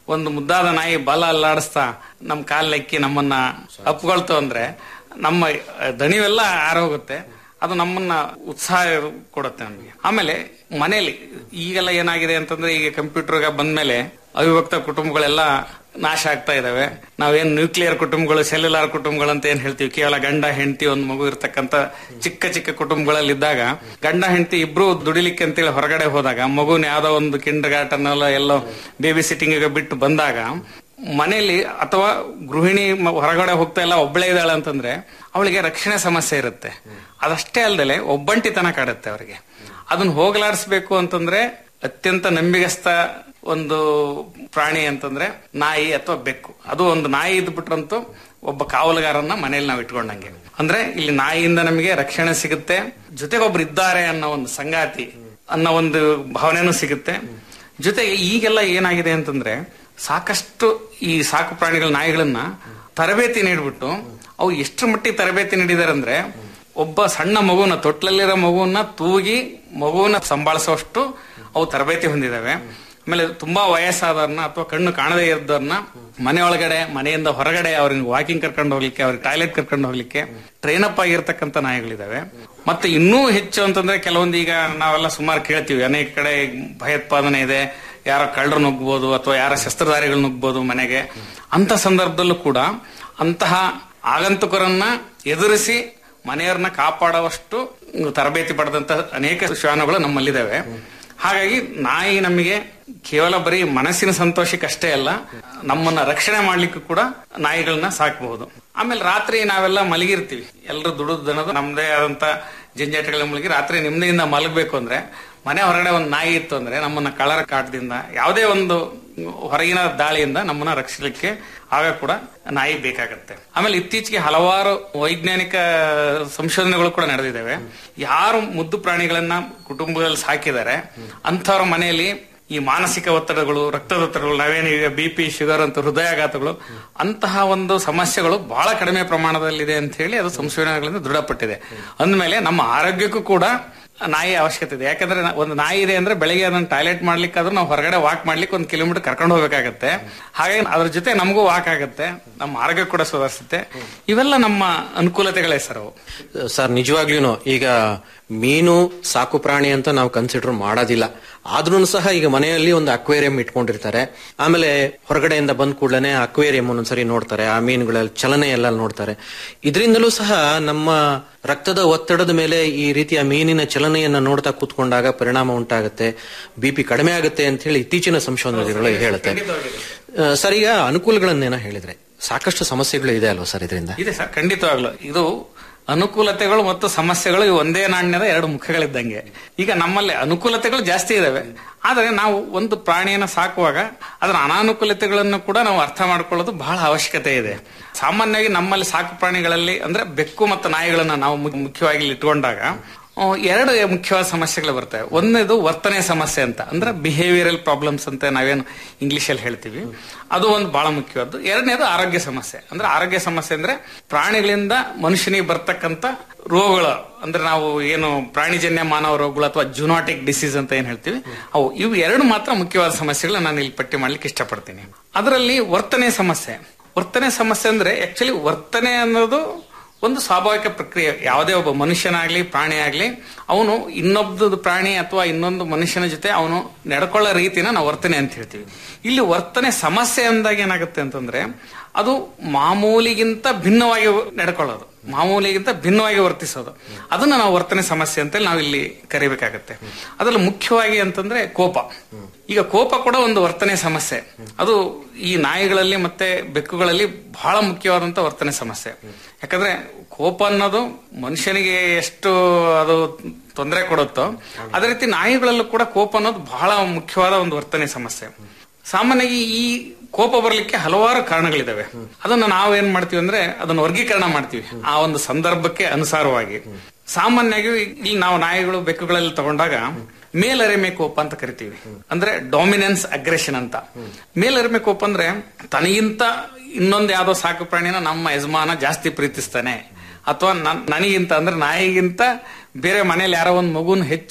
ಒಂದು ಮುದ್ದಾದ ನಾಯಿ ಬಲ ಅಲ್ಲಾಡಿಸ್ತಾ ನಮ್ ಕಾಲೆಕ್ಕಿ ನಮ್ಮನ್ನ ಅಪ್ಕೊಳ್ತು ಅಂದ್ರೆ ನಮ್ಮ ಆ, ದಣಿವೆಲ್ಲ ಆರೋಗುತ್ತೆ ಅದು ನಮ್ಮನ್ನ ಉತ್ಸಾಹ ಕೊಡುತ್ತೆ ನಮಗೆ ಆಮೇಲೆ ಮನೆಯಲ್ಲಿ ಈಗೆಲ್ಲ ಏನಾಗಿದೆ ಅಂತಂದ್ರೆ ಈಗ ಕಂಪ್ಯೂಟರ್ಗೆ ಬಂದ್ಮೇಲೆ ಅವಿಭಕ್ತ ಕುಟುಂಬಗಳೆಲ್ಲ ನಾಶ ಆಗ್ತಾ ಇದಾವೆ ನಾವೇನ್ ನ್ಯೂಕ್ಲಿಯರ್ ಕುಟುಂಬಗಳು ಸೆಲ್ಯುಲಾರ್ ಕುಟುಂಬಗಳು ಅಂತ ಏನ್ ಹೇಳ್ತೀವಿ ಕೇವಲ ಗಂಡ ಹೆಂಡತಿ ಒಂದು ಮಗು ಇರ್ತಕ್ಕಂತ ಚಿಕ್ಕ ಚಿಕ್ಕ ಕುಟುಂಬಗಳಲ್ಲಿ ಇದ್ದಾಗ ಗಂಡ ಹೆಂಡತಿ ಇಬ್ರು ದುಡಿಲಿಕ್ಕೆ ಅಂತೇಳಿ ಹೊರಗಡೆ ಹೋದಾಗ ಮಗುನ ಯಾವ್ದೋ ಒಂದು ಕಿಂಡರ್ ಗಾರ್ಟನ್ ಎಲ್ಲೋ ಬೇಬಿ ಸಿಟ್ಟಿಂಗ್ ಬಿಟ್ಟು ಬಂದಾಗ ಮನೆಯಲ್ಲಿ ಅಥವಾ ಗೃಹಿಣಿ ಮ- ಹೊರಗಡೆ ಹೋಗ್ತಾ ಇಲ್ಲ ಒಬ್ಬಳೇ ಇದ್ದಾಳೆ ಅಂತಂದ್ರೆ ಅವಳಿಗೆ ರಕ್ಷಣೆ ಸಮಸ್ಯೆ ಇರುತ್ತೆ ಅದಷ್ಟೇ ಅಲ್ದಲೆ ಒಬ್ಬಂಟಿತನ ಕಾಡುತ್ತೆ ಅವರಿಗೆ ಅದನ್ನ ಹೋಗಲಾಡಿಸ್ಬೇಕು ಅಂತಂದ್ರೆ ಅತ್ಯಂತ ನಂಬಿಗಸ್ತ ಒಂದು ಪ್ರಾಣಿ ಅಂತಂದ್ರೆ ನಾಯಿ ಅಥವಾ ಬೆಕ್ಕು ಅದು ಒಂದು ನಾಯಿ ಇದ್ಬಿಟ್ರಂತೂ ಒಬ್ಬ ಕಾವಲುಗಾರನ್ನ ಮನೇಲಿ ನಾವು ಇಟ್ಕೊಂಡಂಗೆ ಅಂದ್ರೆ ಇಲ್ಲಿ ನಾಯಿಯಿಂದ ನಮಗೆ ರಕ್ಷಣೆ ಸಿಗುತ್ತೆ ಜೊತೆಗೊಬ್ರು ಇದ್ದಾರೆ ಅನ್ನೋ ಒಂದು ಸಂಗಾತಿ ಅನ್ನೋ ಒಂದು ಭಾವನೆನೂ ಸಿಗುತ್ತೆ ಜೊತೆಗೆ ಈಗೆಲ್ಲ ಏನಾಗಿದೆ ಅಂತಂದ್ರೆ ಸಾಕಷ್ಟು ಈ ಸಾಕು ಪ್ರಾಣಿಗಳ ನಾಯಿಗಳನ್ನ ತರಬೇತಿ ನೀಡ್ಬಿಟ್ಟು ಅವು ಎಷ್ಟು ಮಟ್ಟಿಗೆ ತರಬೇತಿ ನೀಡಿದಾರೆ ಅಂದ್ರೆ ಒಬ್ಬ ಸಣ್ಣ ಮಗುವನ್ನ ತೊಟ್ಲಲ್ಲಿರೋ ಮಗುವನ್ನ ತೂಗಿ ಮಗುವನ್ನ ಸಂಭಾಳಿಸುವಷ್ಟು ಅವು ತರಬೇತಿ ಹೊಂದಿದಾವೆ ಆಮೇಲೆ ತುಂಬಾ ವಯಸ್ಸಾದವ್ರನ್ನ ಅಥವಾ ಕಣ್ಣು ಕಾಣದೇ ಇದ್ದವ್ರನ್ನ ಮನೆ ಒಳಗಡೆ ಮನೆಯಿಂದ ಹೊರಗಡೆ ಅವ್ರಿಗೆ ವಾಕಿಂಗ್ ಕರ್ಕೊಂಡು ಹೋಗ್ಲಿಕ್ಕೆ ಅವ್ರಿಗೆ ಟಾಯ್ಲೆಟ್ ಕರ್ಕೊಂಡು ಹೋಗ್ಲಿಕ್ಕೆ ಟ್ರೈನ್ ಅಪ್ ಆಗಿರ್ತಕ್ಕಂಥ ನಾಯಿಗಳಿದಾವೆ ಮತ್ತೆ ಇನ್ನೂ ಹೆಚ್ಚು ಅಂತಂದ್ರೆ ಕೆಲವೊಂದು ಈಗ ನಾವೆಲ್ಲ ಸುಮಾರು ಕೇಳ್ತೀವಿ ಅನೇಕ ಕಡೆ ಭಯೋತ್ಪಾದನೆ ಇದೆ ಯಾರೋ ಕಳ್ಳರು ನುಗ್ಬೋದು ಅಥವಾ ಯಾರ ಶಸ್ತ್ರಧಾರಿಗಳು ನುಗ್ಬೋದು ಮನೆಗೆ ಅಂತ ಸಂದರ್ಭದಲ್ಲೂ ಕೂಡ ಅಂತಹ ಆಗಂತುಕರನ್ನ ಎದುರಿಸಿ ಮನೆಯವ್ರನ್ನ ಕಾಪಾಡುವಷ್ಟು ತರಬೇತಿ ಪಡೆದಂತ ಅನೇಕ ಶ್ವಾನಗಳು ನಮ್ಮಲ್ಲಿದ್ದಾವೆ ಹಾಗಾಗಿ ನಾಯಿ ನಮಗೆ ಕೇವಲ ಬರೀ ಮನಸ್ಸಿನ ಸಂತೋಷಕ್ಕಷ್ಟೇ ಅಲ್ಲ ನಮ್ಮನ್ನ ರಕ್ಷಣೆ ಮಾಡ್ಲಿಕ್ಕೂ ಕೂಡ ನಾಯಿಗಳನ್ನ ಸಾಕಬಹುದು ಆಮೇಲೆ ರಾತ್ರಿ ನಾವೆಲ್ಲ ಮಲಗಿರ್ತೀವಿ ಎಲ್ಲರೂ ದುಡಿದು ದನದು ನಮ್ದೇ ಆದಂತ ಜಂಜಾಟಗಳ ಮುಳುಗಿ ರಾತ್ರಿ ನೆಮ್ಮದಿಯಿಂದ ಮಲಗಬೇಕು ಅಂದ್ರೆ ಮನೆ ಹೊರಗಡೆ ಒಂದು ನಾಯಿ ಇತ್ತು ಅಂದ್ರೆ ನಮ್ಮನ್ನ ಕಳರ ಕಾಟದಿಂದ ಯಾವುದೇ ಒಂದು ಹೊರಗಿನ ದಾಳಿಯಿಂದ ನಮ್ಮನ್ನ ರಕ್ಷಿಸಲಿಕ್ಕೆ ಆಗ ಕೂಡ ನಾಯಿ ಬೇಕಾಗತ್ತೆ ಆಮೇಲೆ ಇತ್ತೀಚೆಗೆ ಹಲವಾರು ವೈಜ್ಞಾನಿಕ ಸಂಶೋಧನೆಗಳು ಕೂಡ ನಡೆದಿದ್ದಾವೆ ಯಾರು ಮುದ್ದು ಪ್ರಾಣಿಗಳನ್ನ ಕುಟುಂಬದಲ್ಲಿ ಸಾಕಿದ್ದಾರೆ ಅಂಥವ್ರ ಮನೆಯಲ್ಲಿ ಈ ಮಾನಸಿಕ ಒತ್ತಡಗಳು ರಕ್ತದೊತ್ತಡಗಳು ನಾವೇನು ಈಗ ಬಿ ಪಿ ಶುಗರ್ ಅಂತ ಹೃದಯಾಘಾತಗಳು ಅಂತಹ ಒಂದು ಸಮಸ್ಯೆಗಳು ಬಹಳ ಕಡಿಮೆ ಪ್ರಮಾಣದಲ್ಲಿದೆ ಅಂತ ಹೇಳಿ ಅದು ಸಂಶೋಧನೆಗಳಿಂದ ದೃಢಪಟ್ಟಿದೆ ಅಂದಮೇಲೆ ನಮ್ಮ ಆರೋಗ್ಯಕ್ಕೂ ಕೂಡ ನಾಯಿ ಅವಶ್ಯಕತೆ ಇದೆ ಯಾಕಂದ್ರೆ ನಾ- ಒಂದು ನಾಯಿ ಇದೆ ಅಂದ್ರೆ ಬೆಳಿಗ್ಗೆ ಅದನ್ನ ಟಾಯ್ಲೆಟ್ ಮಾಡ್ಲಿಕ್ಕಾದ್ರೂ ನಾವು ಹೊರಗಡೆ ವಾಕ್ ಮಾಡ್ಲಿಕ್ಕೆ ಒಂದು ಕಿಲೋಮೀಟರ್ ಕರ್ಕೊಂಡು ಹೋಗ್ಬೇಕಾಗತ್ತೆ ಹಾಗಾಗಿ ಅದ್ರ ಜೊತೆ ನಮಗೂ ವಾಕ್ ಆಗುತ್ತೆ ನಮ್ಮ ಆರೋಗ್ಯ ಕೂಡ ಸುಧಾರಿಸುತ್ತೆ ಇವೆಲ್ಲ ನಮ್ಮ ಅನುಕೂಲತೆಗಳೇ ಸರ್ ಅವು ಸರ್ ನಿಜವಾಗ್ಲೂ ಈಗ ಮೀನು ಸಾಕು ಪ್ರಾಣಿ ಅಂತ ನಾವು ಕನ್ಸಿಡರ್ ಮಾಡೋದಿಲ್ಲ ಆದ್ರೂ ಸಹ ಈಗ ಮನೆಯಲ್ಲಿ ಒಂದು ಅಕ್ವೇರಿಯಂ ಇಟ್ಕೊಂಡಿರ್ತಾರೆ ಆಮೇಲೆ ಹೊರಗಡೆಯಿಂದ ಬಂದ ಕೂಡಲೇ ಅಕ್ವೇರಿಯಂ ಒಂದೊಂದ್ಸರಿ ನೋಡ್ತಾರೆ ಆ ಮೀನುಗಳ ಚಲನೆ ಎಲ್ಲ ನೋಡ್ತಾರೆ ಇದರಿಂದಲೂ ಸಹ ನಮ್ಮ ರಕ್ತದ ಒತ್ತಡದ ಮೇಲೆ ಈ ರೀತಿಯ ಮೀನಿನ ಚಲನೆಯನ್ನ ನೋಡ್ತಾ ಕೂತ್ಕೊಂಡಾಗ ಪರಿಣಾಮ ಉಂಟಾಗುತ್ತೆ ಬಿ ಪಿ ಕಡಿಮೆ ಆಗುತ್ತೆ ಅಂತ ಹೇಳಿ ಇತ್ತೀಚಿನ ಸಂಶೋಧನೆಗಳು ಹೇಳುತ್ತೆ ಆ, ಸರ್ ಈಗ ಅನುಕೂಲಗಳನ್ನೇನೋ ಹೇಳಿದ್ರೆ ಸಾಕಷ್ಟು ಸಮಸ್ಯೆಗಳು ಇದೆ ಅಲ್ವಾ ಸರ್ ಇದರಿಂದ ಇದೆ ಸರ್ ಖಂಡಿತವಾಗ್ಲು ಇದು ಅನುಕೂಲತೆಗಳು ಮತ್ತು ಸಮಸ್ಯೆಗಳು ಇವು ಒಂದೇ ನಾಣ್ಯದ ಎರಡು ಮುಖಗಳಿದ್ದಂಗೆ ಈಗ ನಮ್ಮಲ್ಲಿ ಅನುಕೂಲತೆಗಳು ಜಾಸ್ತಿ ಇದಾವೆ ಆದರೆ ನಾವು ಒಂದು ಪ್ರಾಣಿಯನ್ನ ಸಾಕುವಾಗ ಅದರ ಅನಾನುಕೂಲತೆಗಳನ್ನು ಕೂಡ ನಾವು ಅರ್ಥ ಮಾಡ್ಕೊಳ್ಳೋದು ಬಹಳ ಅವಶ್ಯಕತೆ ಇದೆ ಸಾಮಾನ್ಯವಾಗಿ ನಮ್ಮಲ್ಲಿ ಸಾಕು ಪ್ರಾಣಿಗಳಲ್ಲಿ ಅಂದ್ರೆ ಬೆಕ್ಕು ಮತ್ತು ನಾಯಿಗಳನ್ನ ನಾವು ಮು- ಮುಖ್ಯವಾಗಿ ಇಲ್ಲಿ ಇಟ್ಕೊಂಡಾಗ ಆ, ಎರಡು ಮುಖ್ಯವಾದ ಸಮಸ್ಯೆಗಳು ಬರ್ತವೆ ಒಂದನೇದು ವರ್ತನೆ ಸಮಸ್ಯೆ ಅಂತ ಅಂದ್ರೆ ಬಿಹೇವಿಯರಲ್ ಪ್ರಾಬ್ಲಮ್ಸ್ ಅಂತ ನಾವೇನು ಇಂಗ್ಲಿಷ್ ಅಲ್ಲಿ ಹೇಳ್ತೀವಿ ಅದು ಒಂದು ಬಹಳ ಮುಖ್ಯವಾದ್ದು ಎರಡನೇದು ಆರೋಗ್ಯ ಸಮಸ್ಯೆ ಅಂದ್ರೆ ಆರೋಗ್ಯ ಸಮಸ್ಯೆ ಅಂದ್ರೆ ಪ್ರಾಣಿಗಳಿಂದ ಮನುಷ್ಯನಿಗೆ ಬರ್ತಕ್ಕಂತ ರೋಗಗಳು ಅಂದ್ರೆ ನಾವು ಏನು ಪ್ರಾಣಿಜನ್ಯ ಮಾನವ ರೋಗಗಳು ಅಥವಾ ಜುನಾಟಿಕ್ ಡಿಸೀಸ್ ಅಂತ ಏನ್ ಹೇಳ್ತೀವಿ ಅವು ಇವು ಎರಡು ಮಾತ್ರ ಮುಖ್ಯವಾದ ಸಮಸ್ಯೆಗಳು ನಾನು ಇಲ್ಲಿ ಪಟ್ಟಿ ಮಾಡ್ಲಿಕ್ಕೆ ಇಷ್ಟಪಡ್ತೀನಿ ಅದರಲ್ಲಿ ವರ್ತನೆ ಸಮಸ್ಯೆ ವರ್ತನೆ ಸಮಸ್ಯೆ ಅಂದ್ರೆ ಆಕ್ಚುಲಿ ವರ್ತನೆ ಅನ್ನೋದು ಒಂದು ಸ್ವಾಭಾವಿಕ ಪ್ರಕ್ರಿಯೆ ಯಾವುದೇ ಒಬ್ಬ ಮನುಷ್ಯನಾಗ್ಲಿ ಪ್ರಾಣಿ ಆಗ್ಲಿ ಅವನು ಇನ್ನೊಬ್ಬದ ಪ್ರಾಣಿ ಅಥವಾ ಇನ್ನೊಂದು ಮನುಷ್ಯನ ಜೊತೆ ಅವನು ನಡ್ಕೊಳ್ಳೋ ರೀತಿನ ನಾವು ವರ್ತನೆ ಅಂತ ಹೇಳ್ತೀವಿ ಇಲ್ಲಿ ವರ್ತನೆ ಸಮಸ್ಯೆ ಅಂದಾಗ ಏನಾಗುತ್ತೆ ಅಂತಂದ್ರೆ ಅದು ಮಾಮೂಲಿಗಿಂತ ಭಿನ್ನವಾಗಿ ನಡ್ಕೊಳ್ಳೋದು ಮಾಮೂಲಿಗಿಂತ ಭಿನ್ನವಾಗಿ ವರ್ತಿಸೋದು ಅದನ್ನ ನಾವು ವರ್ತನೆ ಸಮಸ್ಯೆ ಅಂತೇಳಿ ನಾವು ಇಲ್ಲಿ ಕರಿಬೇಕಾಗತ್ತೆ ಅದ್ರಲ್ಲಿ ಮುಖ್ಯವಾಗಿ ಅಂತಂದ್ರೆ ಕೋಪ ಈಗ ಕೋಪ ಕೂಡ ಒಂದು ವರ್ತನೆ ಸಮಸ್ಯೆ ಅದು ಈ ನಾಯಿಗಳಲ್ಲಿ ಮತ್ತೆ ಬೆಕ್ಕುಗಳಲ್ಲಿ ಬಹಳ ಮುಖ್ಯವಾದಂತ ವರ್ತನೆ ಸಮಸ್ಯೆ ಯಾಕಂದ್ರೆ ಕೋಪ ಅನ್ನೋದು ಮನುಷ್ಯನಿಗೆ ಎಷ್ಟು ಅದು ತೊಂದರೆ ಕೊಡುತ್ತೋ ಅದೇ ರೀತಿ ನಾಯಿಗಳಲ್ಲೂ ಕೂಡ ಕೋಪ ಅನ್ನೋದು ಬಹಳ ಮುಖ್ಯವಾದ ಒಂದು ವರ್ತನೆ ಸಮಸ್ಯೆ ಸಾಮಾನ್ಯವಾಗಿ ಈ ಕೋಪ ಬರಲಿಕ್ಕೆ ಹಲವಾರು ಕಾರಣಗಳಿದಾವೆ ಅದನ್ನ ನಾವು ಏನ್ ಮಾಡ್ತೀವಿ ಅಂದ್ರೆ ಅದನ್ನ ವರ್ಗೀಕರಣ ಮಾಡ್ತೀವಿ ಆ ಒಂದು ಸಂದರ್ಭಕ್ಕೆ ಅನುಸಾರವಾಗಿ ಸಾಮಾನ್ಯವಾಗಿ ಇಲ್ಲಿ ನಾವು ನಾಯಿಗಳು ಬೆಕ್ಕುಗಳಲ್ಲಿ ತಗೊಂಡಾಗ ಮೇಲರಿಮೆ ಕೋಪ ಅಂತ ಕರಿತೀವಿ ಅಂದ್ರೆ ಡಾಮಿನೆನ್ಸ್ ಅಗ್ರೆಷನ್ ಅಂತ ಮೇಲರಿಮೆ ಕೋಪ ಅಂದ್ರೆ ತನಗಿಂತ ಇನ್ನೊಂದು ಯಾವ್ದೋ ಸಾಕು ಪ್ರಾಣಿನ ನಮ್ಮ ಯಜಮಾನ ಜಾಸ್ತಿ ಪ್ರೀತಿಸ್ತಾನೆ ಅಥವಾ ನನ್- ನನಗಿಂತ ಅಂದ್ರೆ ನಾಯಿಗಿಂತ ಬೇರೆ ಮನೇಲಿ ಯಾರೋ ಒಂದು ಮಗುನ ಹೆಚ್ಚು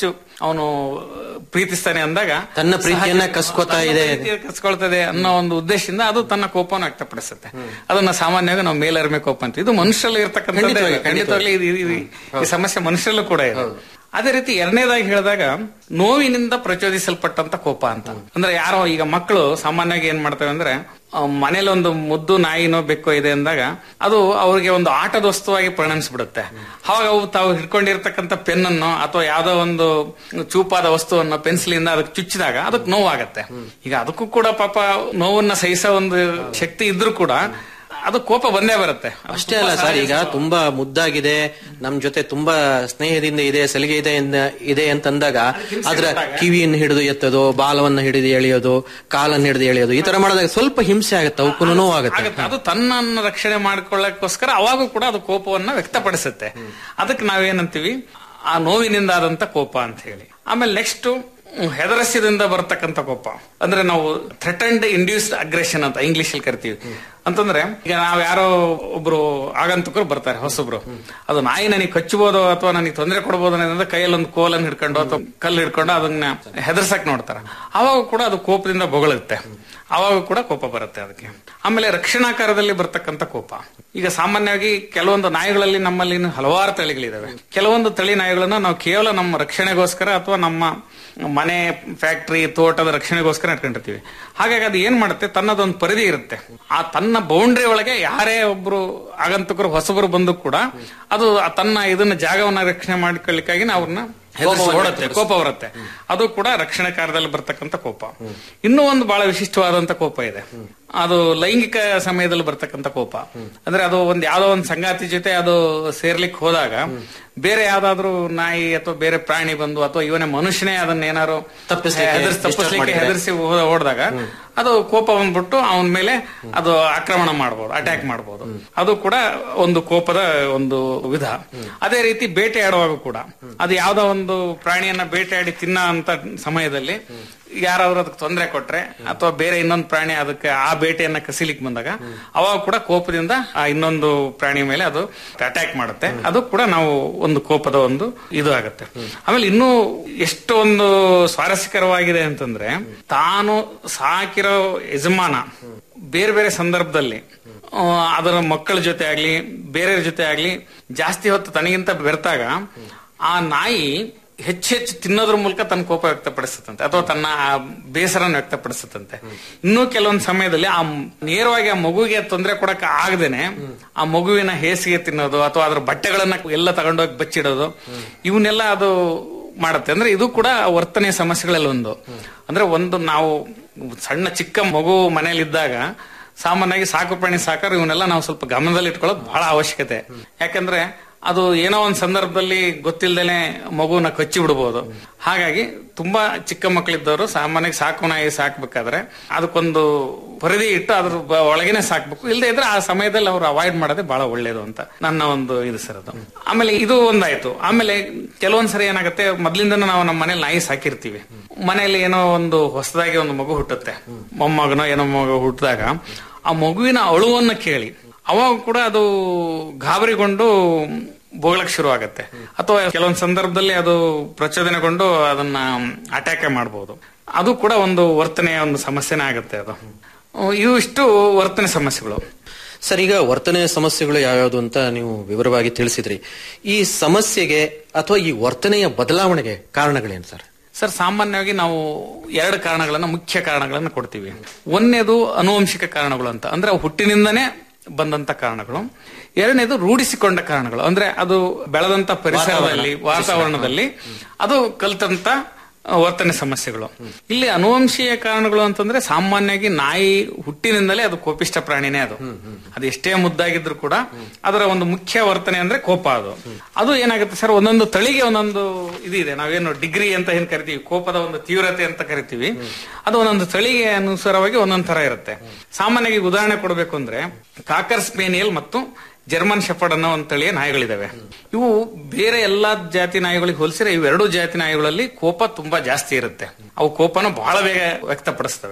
ಅವನು ಪ್ರೀತಿಸ್ತಾನೆ ಅಂದಾಗ ತನ್ನ ಪ್ರೀತಿಯನ್ನ ಸಹಜ- ಕಸ್ಕೊತಾ ತನ್ನ ಇದೆ. ಪ್ರೀತಿಯ ಕಸ್ಕೊಳ್ತದೆ ಅನ್ನೋ ಒಂದು ಉದ್ದೇಶದಿಂದ ಅದು ತನ್ನ ಕೋಪವನ್ನು ವ್ಯಕ್ತಪಡಿಸುತ್ತೆ ಅದನ್ನ ಸಾಮಾನ್ಯವಾಗಿ ನಾವು ಮೇಲರಿಮೆ ಕೋಪ ಅಂತ ಇದು ಮನುಷ್ಯರಲ್ಲಿ ಇರ್ತಕ್ಕಂಥ ಖಂಡಿತವಾಗಿ, ಖಂಡಿತವಾಗ್ಲೂ ಇದು- ಇದು- ಇದು- ಈ ಸಮಸ್ಯೆ ಮನುಷ್ಯರಲ್ಲೂ ಕೂಡ ಇದೆ ಅದೇ ರೀತಿ ಎರಡನೇದಾಗಿ ಹೇಳಿದಾಗ ನೋವಿನಿಂದ ಪ್ರಚೋದಿಸಲ್ಪಟ್ಟಂತ ಕೋಪ ಅಂತ ಅಂದ್ರೆ ಯಾರೋ ಈಗ ಮಕ್ಕಳು ಸಾಮಾನ್ಯವಾಗಿ ಏನ್ ಮಾಡ್ತವೆ ಅಂದ್ರೆ ಆ, ಮನೇಲಿ ಒಂದು ಮುದ್ದು ನಾಯಿನೋ ಬೆಕ್ಕೋ ಇದೆ ಅಂದಾಗ ಅದು ಅವ್ರಿಗೆ ಒಂದು ಆಟದ ವಸ್ತುವಾಗಿ ಪರಿಣಮಿಸ್ಬಿಡುತ್ತೆ ಅವಾಗ ಅವು ತಾವು ಹಿಡ್ಕೊಂಡಿರ್ತಕ್ಕಂಥ ಪೆನ್ನನ್ನು ಅಥವಾ ಯಾವ್ದೋ ಒಂದು ಚೂಪಾದ ವಸ್ತುವನ್ನು ಪೆನ್ಸಿಲಿಂದ ಅದಕ್ಕೆ ಚುಚ್ಚಿದಾಗ ಅದಕ್ಕೆ ನೋವಾಗತ್ತೆ ಈಗ ಅದಕ್ಕೂ ಕೂಡ ಪಾಪ ನೋವನ್ನ ಸಹಿಸೋ ಒಂದು ಶಕ್ತಿ ಇದ್ರೂ ಕೂಡ ಅದು ಕೋಪ ಬಂದೇ ಬರುತ್ತೆ ಅಷ್ಟೇ ಅಲ್ಲ ಸರ್ ಈಗ ತುಂಬಾ ಮುದ್ದಾಗಿದೆ ನಮ್ ಜೊತೆ ತುಂಬಾ ಸ್ನೇಹದಿಂದ ಇದೆ ಸಲಿಗೆ ಇದೆ ಎಂದ- ಇದೆ ಅಂತಂದಾಗ ಅದ್ರ ಕಿವಿಯನ್ನು ಹಿಡಿದು ಎತ್ತೋದು ಬಾಲವನ್ನ ಹಿಡಿದು ಎಳೆಯೋದು ಕಾಲನ್ನು ಹಿಡಿದು ಎಳೆಯೋದು ಈ ತರ ಮಾಡಿದಾಗ ಸ್ವಲ್ಪ ಹಿಂಸೆ ಆಗುತ್ತೆ ಅವಕ್ಕೂ ನೋವಾಗುತ್ತೆ ಆಗುತ್ತೆ ಅದು ತನ್ನನ್ನು ರಕ್ಷಣೆ ಮಾಡ್ಕೊಳ್ಳೋಕ್ಕೋಸ್ಕರ ಅವಾಗೂ ಕೂಡ ಅದು ಕೋಪವನ್ನ ವ್ಯಕ್ತಪಡಿಸುತ್ತೆ ಅದಕ್ಕೆ ನಾವೇನಂತೀವಿ ಆ ನೋವಿನಿಂದ ಆದಂತ ಕೋಪ ಅಂತ ಹೇಳಿ ಆಮೇಲೆ ನೆಕ್ಸ್ಟ್ ಹೆದರಸ್ಯದಿಂದ ಬರ್ತಕ್ಕಂಥ ಕೋಪ ಅಂದ್ರೆ ನಾವು ಥ್ರೆಟನ್ಡ್ ಇಂಡ್ಯೂಸ್ಡ್ ಅಗ್ರೆಷನ್ ಅಂತ ಇಂಗ್ಲಿಷ್ ಅಲ್ಲಿ ಕರಿತೀವಿ ಅಂತಂದ್ರೆ ಈಗ ನಾವ್ ಯಾರೋ ಒಬ್ರು ಆಗಂತಕರು ಬರ್ತಾರೆ ಹೊಸಬ್ರು ಅದು ನಾಯಿ ನನಗೆ ಕಚ್ಚಬಹುದು ಅಥವಾ ನನಗೆ ತೊಂದರೆ ಕೊಡಬಹುದು ಅನ್ನೋದ್ರಿಂದ ಕೈಯಲ್ಲಿ ಒಂದು ಕೋಲನ್ನು ಹಿಡ್ಕೊಂಡು ಅಥವಾ ಕಲ್ಲು ಹಿಡ್ಕೊಂಡು ಅದನ್ನ ಹೆದರ್ಸಕ್ ನೋಡ್ತಾರೆ ಅವಾಗ ಕೂಡ ಅದು ಕೋಪದಿಂದ ಬೊಗಳುತ್ತೆ ಅವಾಗ ಕೂಡ ಕೋಪ ಬರುತ್ತೆ ಅದಕ್ಕೆ ಆಮೇಲೆ ರಕ್ಷಣಾಕಾರದಲ್ಲಿ ಬರ್ತಕ್ಕಂಥ ಕೋಪ ಈಗ ಸಾಮಾನ್ಯವಾಗಿ ಕೆಲವೊಂದು ನಾಯಿಗಳಲ್ಲಿ ನಮ್ಮಲ್ಲಿ ಇನ್ನು ಹಲವಾರು ತಳಿಗಳಿದಾವೆ ಕೆಲವೊಂದು ತಳಿ ನಾಯಿಗಳನ್ನ ನಾವು ಕೇವಲ ನಮ್ಮ ರಕ್ಷಣೆಗೋಸ್ಕರ ಅಥವಾ ನಮ್ಮ ಮನೆ ಫ್ಯಾಕ್ಟರಿ ತೋಟದ ರಕ್ಷಣೆಗೋಸ್ಕರ ಇಟ್ಕೊಂಡಿರ್ತೀವಿ ಹಾಗಾಗಿ ಅದು ಏನ್ ಮಾಡುತ್ತೆ ತನ್ನದೊಂದು ಪರಿಧಿ ಇರುತ್ತೆ ಆ ತನ್ನ ಬೌಂಡ್ರಿ ಒಳಗೆ ಯಾರೇ ಒಬ್ರು ಆಗಂತಕರು ಹೊಸಬರು ಬಂದು ಕೂಡ ಅದು ಆ ತನ್ನ ಇದನ್ನ ಜಾಗವನ್ನ ರಕ್ಷಣೆ ಮಾಡ್ಕೊಳ್ಳಿಕ್ಕಾಗಿ ನಾವು ಅವ್ರನ್ನ ಹೆದರ್ಸಿ ಓಡುತ್ತೆ ಕೋಪ ಬರುತ್ತೆ ಅದು ಕೂಡ ರಕ್ಷಣೆ ಕಾರ್ಯದಲ್ಲಿ ಬರ್ತಕ್ಕಂಥ ಕೋಪ ಇನ್ನೂ ಒಂದು ಬಹಳ ವಿಶಿಷ್ಟವಾದಂತ ಕೋಪ ಇದೆ ಅದು ಲೈಂಗಿಕ ಸಮಯದಲ್ಲಿ ಬರ್ತಕ್ಕಂಥ ಕೋಪ ಅಂದ್ರೆ ಅದು ಒಂದ್ ಯಾವ್ದೋ ಒಂದು ಸಂಗಾತಿ ಜೊತೆ ಅದು ಸೇರ್ಲಿಕ್ಕೆ ಹೋದಾಗ ಬೇರೆ ಯಾವ್ದಾದ್ರು ನಾಯಿ ಅಥವಾ ಬೇರೆ ಪ್ರಾಣಿ ಬಂದು ಅಥವಾ ಇವನೇ ಮನುಷ್ಯನೇ ಅದನ್ನ ಏನಾರು ತಪ್ಪಿಸ್ಲಿಕ್ಕೆ, ಹೆದರ್ಸಿ disturb ತಪ್ಪಿಸ್ಲಿಕ್ಕೆ ಮಾಡಿದ್ರೆ. ಹೆದರ್ಸಿ ಹೋ- ಓಡ್ದಾಗ ಅದು ಕೋಪ ಬಂದ್ಬಿಟ್ಟು ಅವನ ಮೇಲೆ ಅದು ಆಕ್ರಮಣ ಮಾಡಬಹುದು ಅಟ್ಯಾಕ್ ಮಾಡಬಹುದು ಅದು ಕೂಡ ಒಂದು ಕೋಪದ ಒಂದು ವಿಧ ಅದೇ ರೀತಿ ಬೇಟೆಯಾಡುವಾಗ ಕೂಡ ಅದು ಯಾವ್ದೋ ಒಂದು ಪ್ರಾಣಿಯನ್ನ ಬೇಟೆಯಾಡಿ ತಿನ್ನ ಅಂತ ಸಮಯದಲ್ಲಿ ಯಾರಾದ್ರೂ ಅದಕ್ಕೆ ತೊಂದರೆ ಕೊಟ್ರೆ ಅಥವಾ ಬೇರೆ ಇನ್ನೊಂದು ಪ್ರಾಣಿ ಅದಕ್ಕೆ ಆ ಬೇಟೆಯನ್ನ ಕಸಿಲಿಕ್ಕೆ ಬಂದಾಗ ಅವಾಗ ಕೂಡ ಕೋಪದಿಂದ ಆ ಇನ್ನೊಂದು ಪ್ರಾಣಿ ಮೇಲೆ ಅದು ಅಟ್ಯಾಕ್ ಮಾಡುತ್ತೆ ಅದು ಕೂಡ ನಾವು ಒಂದು ಕೋಪದ ಒಂದು ಇದು ಆಗುತ್ತೆ ಆಮೇಲೆ ಇನ್ನೂ ಎಷ್ಟು ಒಂದು ಸ್ವಾರಸ್ಯಕರವಾಗಿದೆ ಅಂತಂದ್ರೆ ತಾನು ಸಾಕಿರೋ ಯಜಮಾನ ಬೇರೆ ಬೇರೆ ಸಂದರ್ಭದಲ್ಲಿ ಆ, ಅದರ ಮಕ್ಕಳ ಜೊತೆ ಆಗ್ಲಿ ಬೇರೆಯವ್ರ ಜೊತೆ ಆಗ್ಲಿ ಜಾಸ್ತಿ ಹೊತ್ತು ತನಗಿಂತ ಬೆರ್ತಾಗ ಆ ನಾಯಿ ಹೆಚ್ಚು ಹೆಚ್ಚು ತಿನ್ನೋದ್ರ ಮೂಲಕ ತನ್ನ ಕೋಪ ವ್ಯಕ್ತಪಡಿಸುತ್ತಂತೆ ಅಥವಾ ತನ್ನ ಆ ಬೇಸರನ ವ್ಯಕ್ತಪಡಿಸುತ್ತಂತೆ ಇನ್ನೂ ಕೆಲವೊಂದು ಸಮಯದಲ್ಲಿ ಆ ಮ್- ನೇರವಾಗಿ ಆ ಮಗುವಿಗೆ ತೊಂದರೆ ಕೊಡಕ್ ಆಗದೇನೆ ಆ ಮಗುವಿನ ಹೇಸಿಗೆ ತಿನ್ನೋದು ಅಥವಾ ಅದ್ರ ಬಟ್ಟೆಗಳನ್ನ ಎಲ್ಲ ತಗೊಂಡೋಗಿ ಬಚ್ಚಿಡೋದು ಇವನ್ನೆಲ್ಲ ಅದು ಮಾಡುತ್ತೆ ಅಂದ್ರೆ ಇದು ಕೂಡ ವರ್ತನೆಯ ಸಮಸ್ಯೆಗಳಲ್ಲಿ ಒಂದು ಅಂದ್ರೆ ಒಂದು ನಾವು ಸಣ್ಣ ಚಿಕ್ಕ ಮಗು ಮನೇಲಿದ್ದಾಗ ಸಾಮಾನ್ಯವಾಗಿ ಸಾಕು ಪ್ರಾಣಿ ಸಾಕರು ಇವನ್ನೆಲ್ಲ ನಾವು ಸ್ವಲ್ಪ ಗಮನದಲ್ಲಿ ಇಟ್ಕೊಳ್ಳೋದು ಬಹಳ ಅವಶ್ಯಕತೆ ಯಾಕಂದ್ರೆ ಅದು ಏನೋ ಒಂದು ಸಂದರ್ಭದಲ್ಲಿ ಗೊತ್ತಿಲ್ಲದೇನೆ ಮಗುವನ್ನ ಕಚ್ಚಿ ಬಿಡಬಹುದು ಹಾಗಾಗಿ ತುಂಬಾ ಚಿಕ್ಕ ಮಕ್ಕಳಿದ್ದವರು ಸಾಮಾನ್ಯವಾಗಿ ಸಾಕು ನಾಯಿ ಸಾಕ್ಬೇಕಾದ್ರೆ ಅದಕ್ಕೊಂದು ಪರಿಧಿ ಇಟ್ಟು ಅದ್ರ ಬ- ಒಳಗೇನೆ ಸಾಕ್ಬೇಕು ಇಲ್ಲದೆ ಇದ್ರೆ ಆ ಸಮಯದಲ್ಲಿ ಅವ್ರು ಅವಾಯ್ಡ್ ಮಾಡೋದೇ ಬಹಳ ಒಳ್ಳೇದು ಅಂತ ನನ್ನ ಒಂದು ಇದು ಸರ್ ಅದು ಆಮೇಲೆ ಇದು ಒಂದಾಯ್ತು ಆಮೇಲೆ ಕೆಲವೊಂದ್ ಸರಿ ಏನಾಗುತ್ತೆ ಮೊದ್ಲಿಂದ ನಾವು ನಮ್ಮ ಮನೇಲಿ ನಾಯಿ ಸಾಕಿರ್ತೀವಿ ಮನೆಯಲ್ಲಿ ಏನೋ ಒಂದು ಹೊಸದಾಗಿ ಒಂದು ಮಗು ಹುಟ್ಟುತ್ತೆ ಮೊಮ್ಮಗನೋ ಏನೋ ಮಗು ಹುಟ್ಟಿದಾಗ ಆ ಮಗುವಿನ ಅಳುವನ್ನ ಕೇಳಿ ಅವಾಗ ಕೂಡ ಅದು ಗಾಬರಿಗೊಂಡು ಬೋಗ್ಲಕ್ ಶುರು ಆಗತ್ತೆ ಅಥವಾ ಕೆಲವೊಂದು ಸಂದರ್ಭದಲ್ಲಿ ಅದು ಪ್ರಚೋದನೆಗೊಂಡು ಅದನ್ನ ಅಟ್ಯಾಕ್ ಮಾಡಬಹುದು ಅದು ಕೂಡ ಒಂದು ವರ್ತನೆಯ ಒಂದು ಸಮಸ್ಯೆನೇ ಆಗುತ್ತೆ ಅದು ಇವು ಇಷ್ಟು ವರ್ತನೆ ಸಮಸ್ಯೆಗಳು ಸರ್ ಈಗ ವರ್ತನೆ ಸಮಸ್ಯೆಗಳು ಯಾವ್ಯಾವುದು ಅಂತ ನೀವು ವಿವರವಾಗಿ ತಿಳಿಸಿದ್ರಿ ಈ ಸಮಸ್ಯೆಗೆ ಅಥವಾ ಈ ವರ್ತನೆಯ ಬದಲಾವಣೆಗೆ ಕಾರಣಗಳೇನು ಸರ್ ಸರ್ ಸಾಮಾನ್ಯವಾಗಿ ನಾವು ಎರಡು ಕಾರಣಗಳನ್ನ ಮುಖ್ಯ ಕಾರಣಗಳನ್ನ ಕೊಡ್ತೀವಿ ಒಂದನೇದು ಅನುವಂಶಿಕ ಕಾರಣಗಳು ಅಂತ ಅಂದ್ರೆ ಅವು ಹುಟ್ಟಿನಿಂದನೇ ಬಂದಂತ ಕಾರಣಗಳು ಎರಡನೇದು ರೂಢಿಸಿಕೊಂಡ ಕಾರಣಗಳು ಅಂದ್ರೆ ಅದು ಬೆಳೆದಂತ ಪರಿಸರದಲ್ಲಿ ವಾತಾವರಣದಲ್ಲಿ ಅದು ಕಲ್ತಂತ ಆ, ವರ್ತನೆ ಸಮಸ್ಯೆಗಳು ಇಲ್ಲಿ ಅನುವಂಶೀಯ ಕಾರಣಗಳು ಅಂತಂದ್ರೆ ಸಾಮಾನ್ಯವಾಗಿ ನಾಯಿ ಹುಟ್ಟಿನಿಂದಲೇ ಅದು ಕೋಪಿಷ್ಟ ಪ್ರಾಣಿನೇ ಅದು ಅದು ಎಷ್ಟೇ ಮುದ್ದಾಗಿದ್ರು ಕೂಡ ಅದರ ಒಂದು ಮುಖ್ಯ ವರ್ತನೆ ಅಂದ್ರೆ ಕೋಪ ಅದು ಅದು ಏನಾಗುತ್ತೆ ಸರ್ ಒಂದೊಂದು ತಳಿಗೆ ಒಂದೊಂದು ಇದಿದೆ ನಾವೇನು ಡಿಗ್ರಿ ಅಂತ ಏನ್ ಕರಿತೀವಿ ಕೋಪದ ಒಂದು ತೀವ್ರತೆ ಅಂತ ಕರಿತೀವಿ ಅದು ಒಂದೊಂದು ತಳಿಗೆ ಅನುಸಾರವಾಗಿ ಒಂದೊಂದು ತರ ಇರುತ್ತೆ ಸಾಮಾನ್ಯವಾಗಿ ಉದಾಹರಣೆ ಕೊಡಬೇಕು ಅಂದ್ರೆ ಕಾಕರ್ ಸ್ಪೇನಿಯಲ್ ಮತ್ತು ಜರ್ಮನ್ ಶೆಫರ್ಡ್ ಅನ್ನೋ ಒಂದು ತಳಿಯ ನಾಯಿಗಳಿದಾವೆ ಇವು ಬೇರೆ ಎಲ್ಲಾ ಜಾತಿ ನಾಯಿಗಳಿಗೆ ಹೋಲಿಸಿದ್ರೆ ಇವೆರಡೂ ಜಾತಿ ನಾಯಿಗಳಲ್ಲಿ ಕೋಪ ತುಂಬಾ ಜಾಸ್ತಿ ಇರುತ್ತೆ ಅವು ಕೋಪನ ಬಹಳ ಬೇಗ ವ್ಯಕ್ತಪಡಿಸ್ತವೆ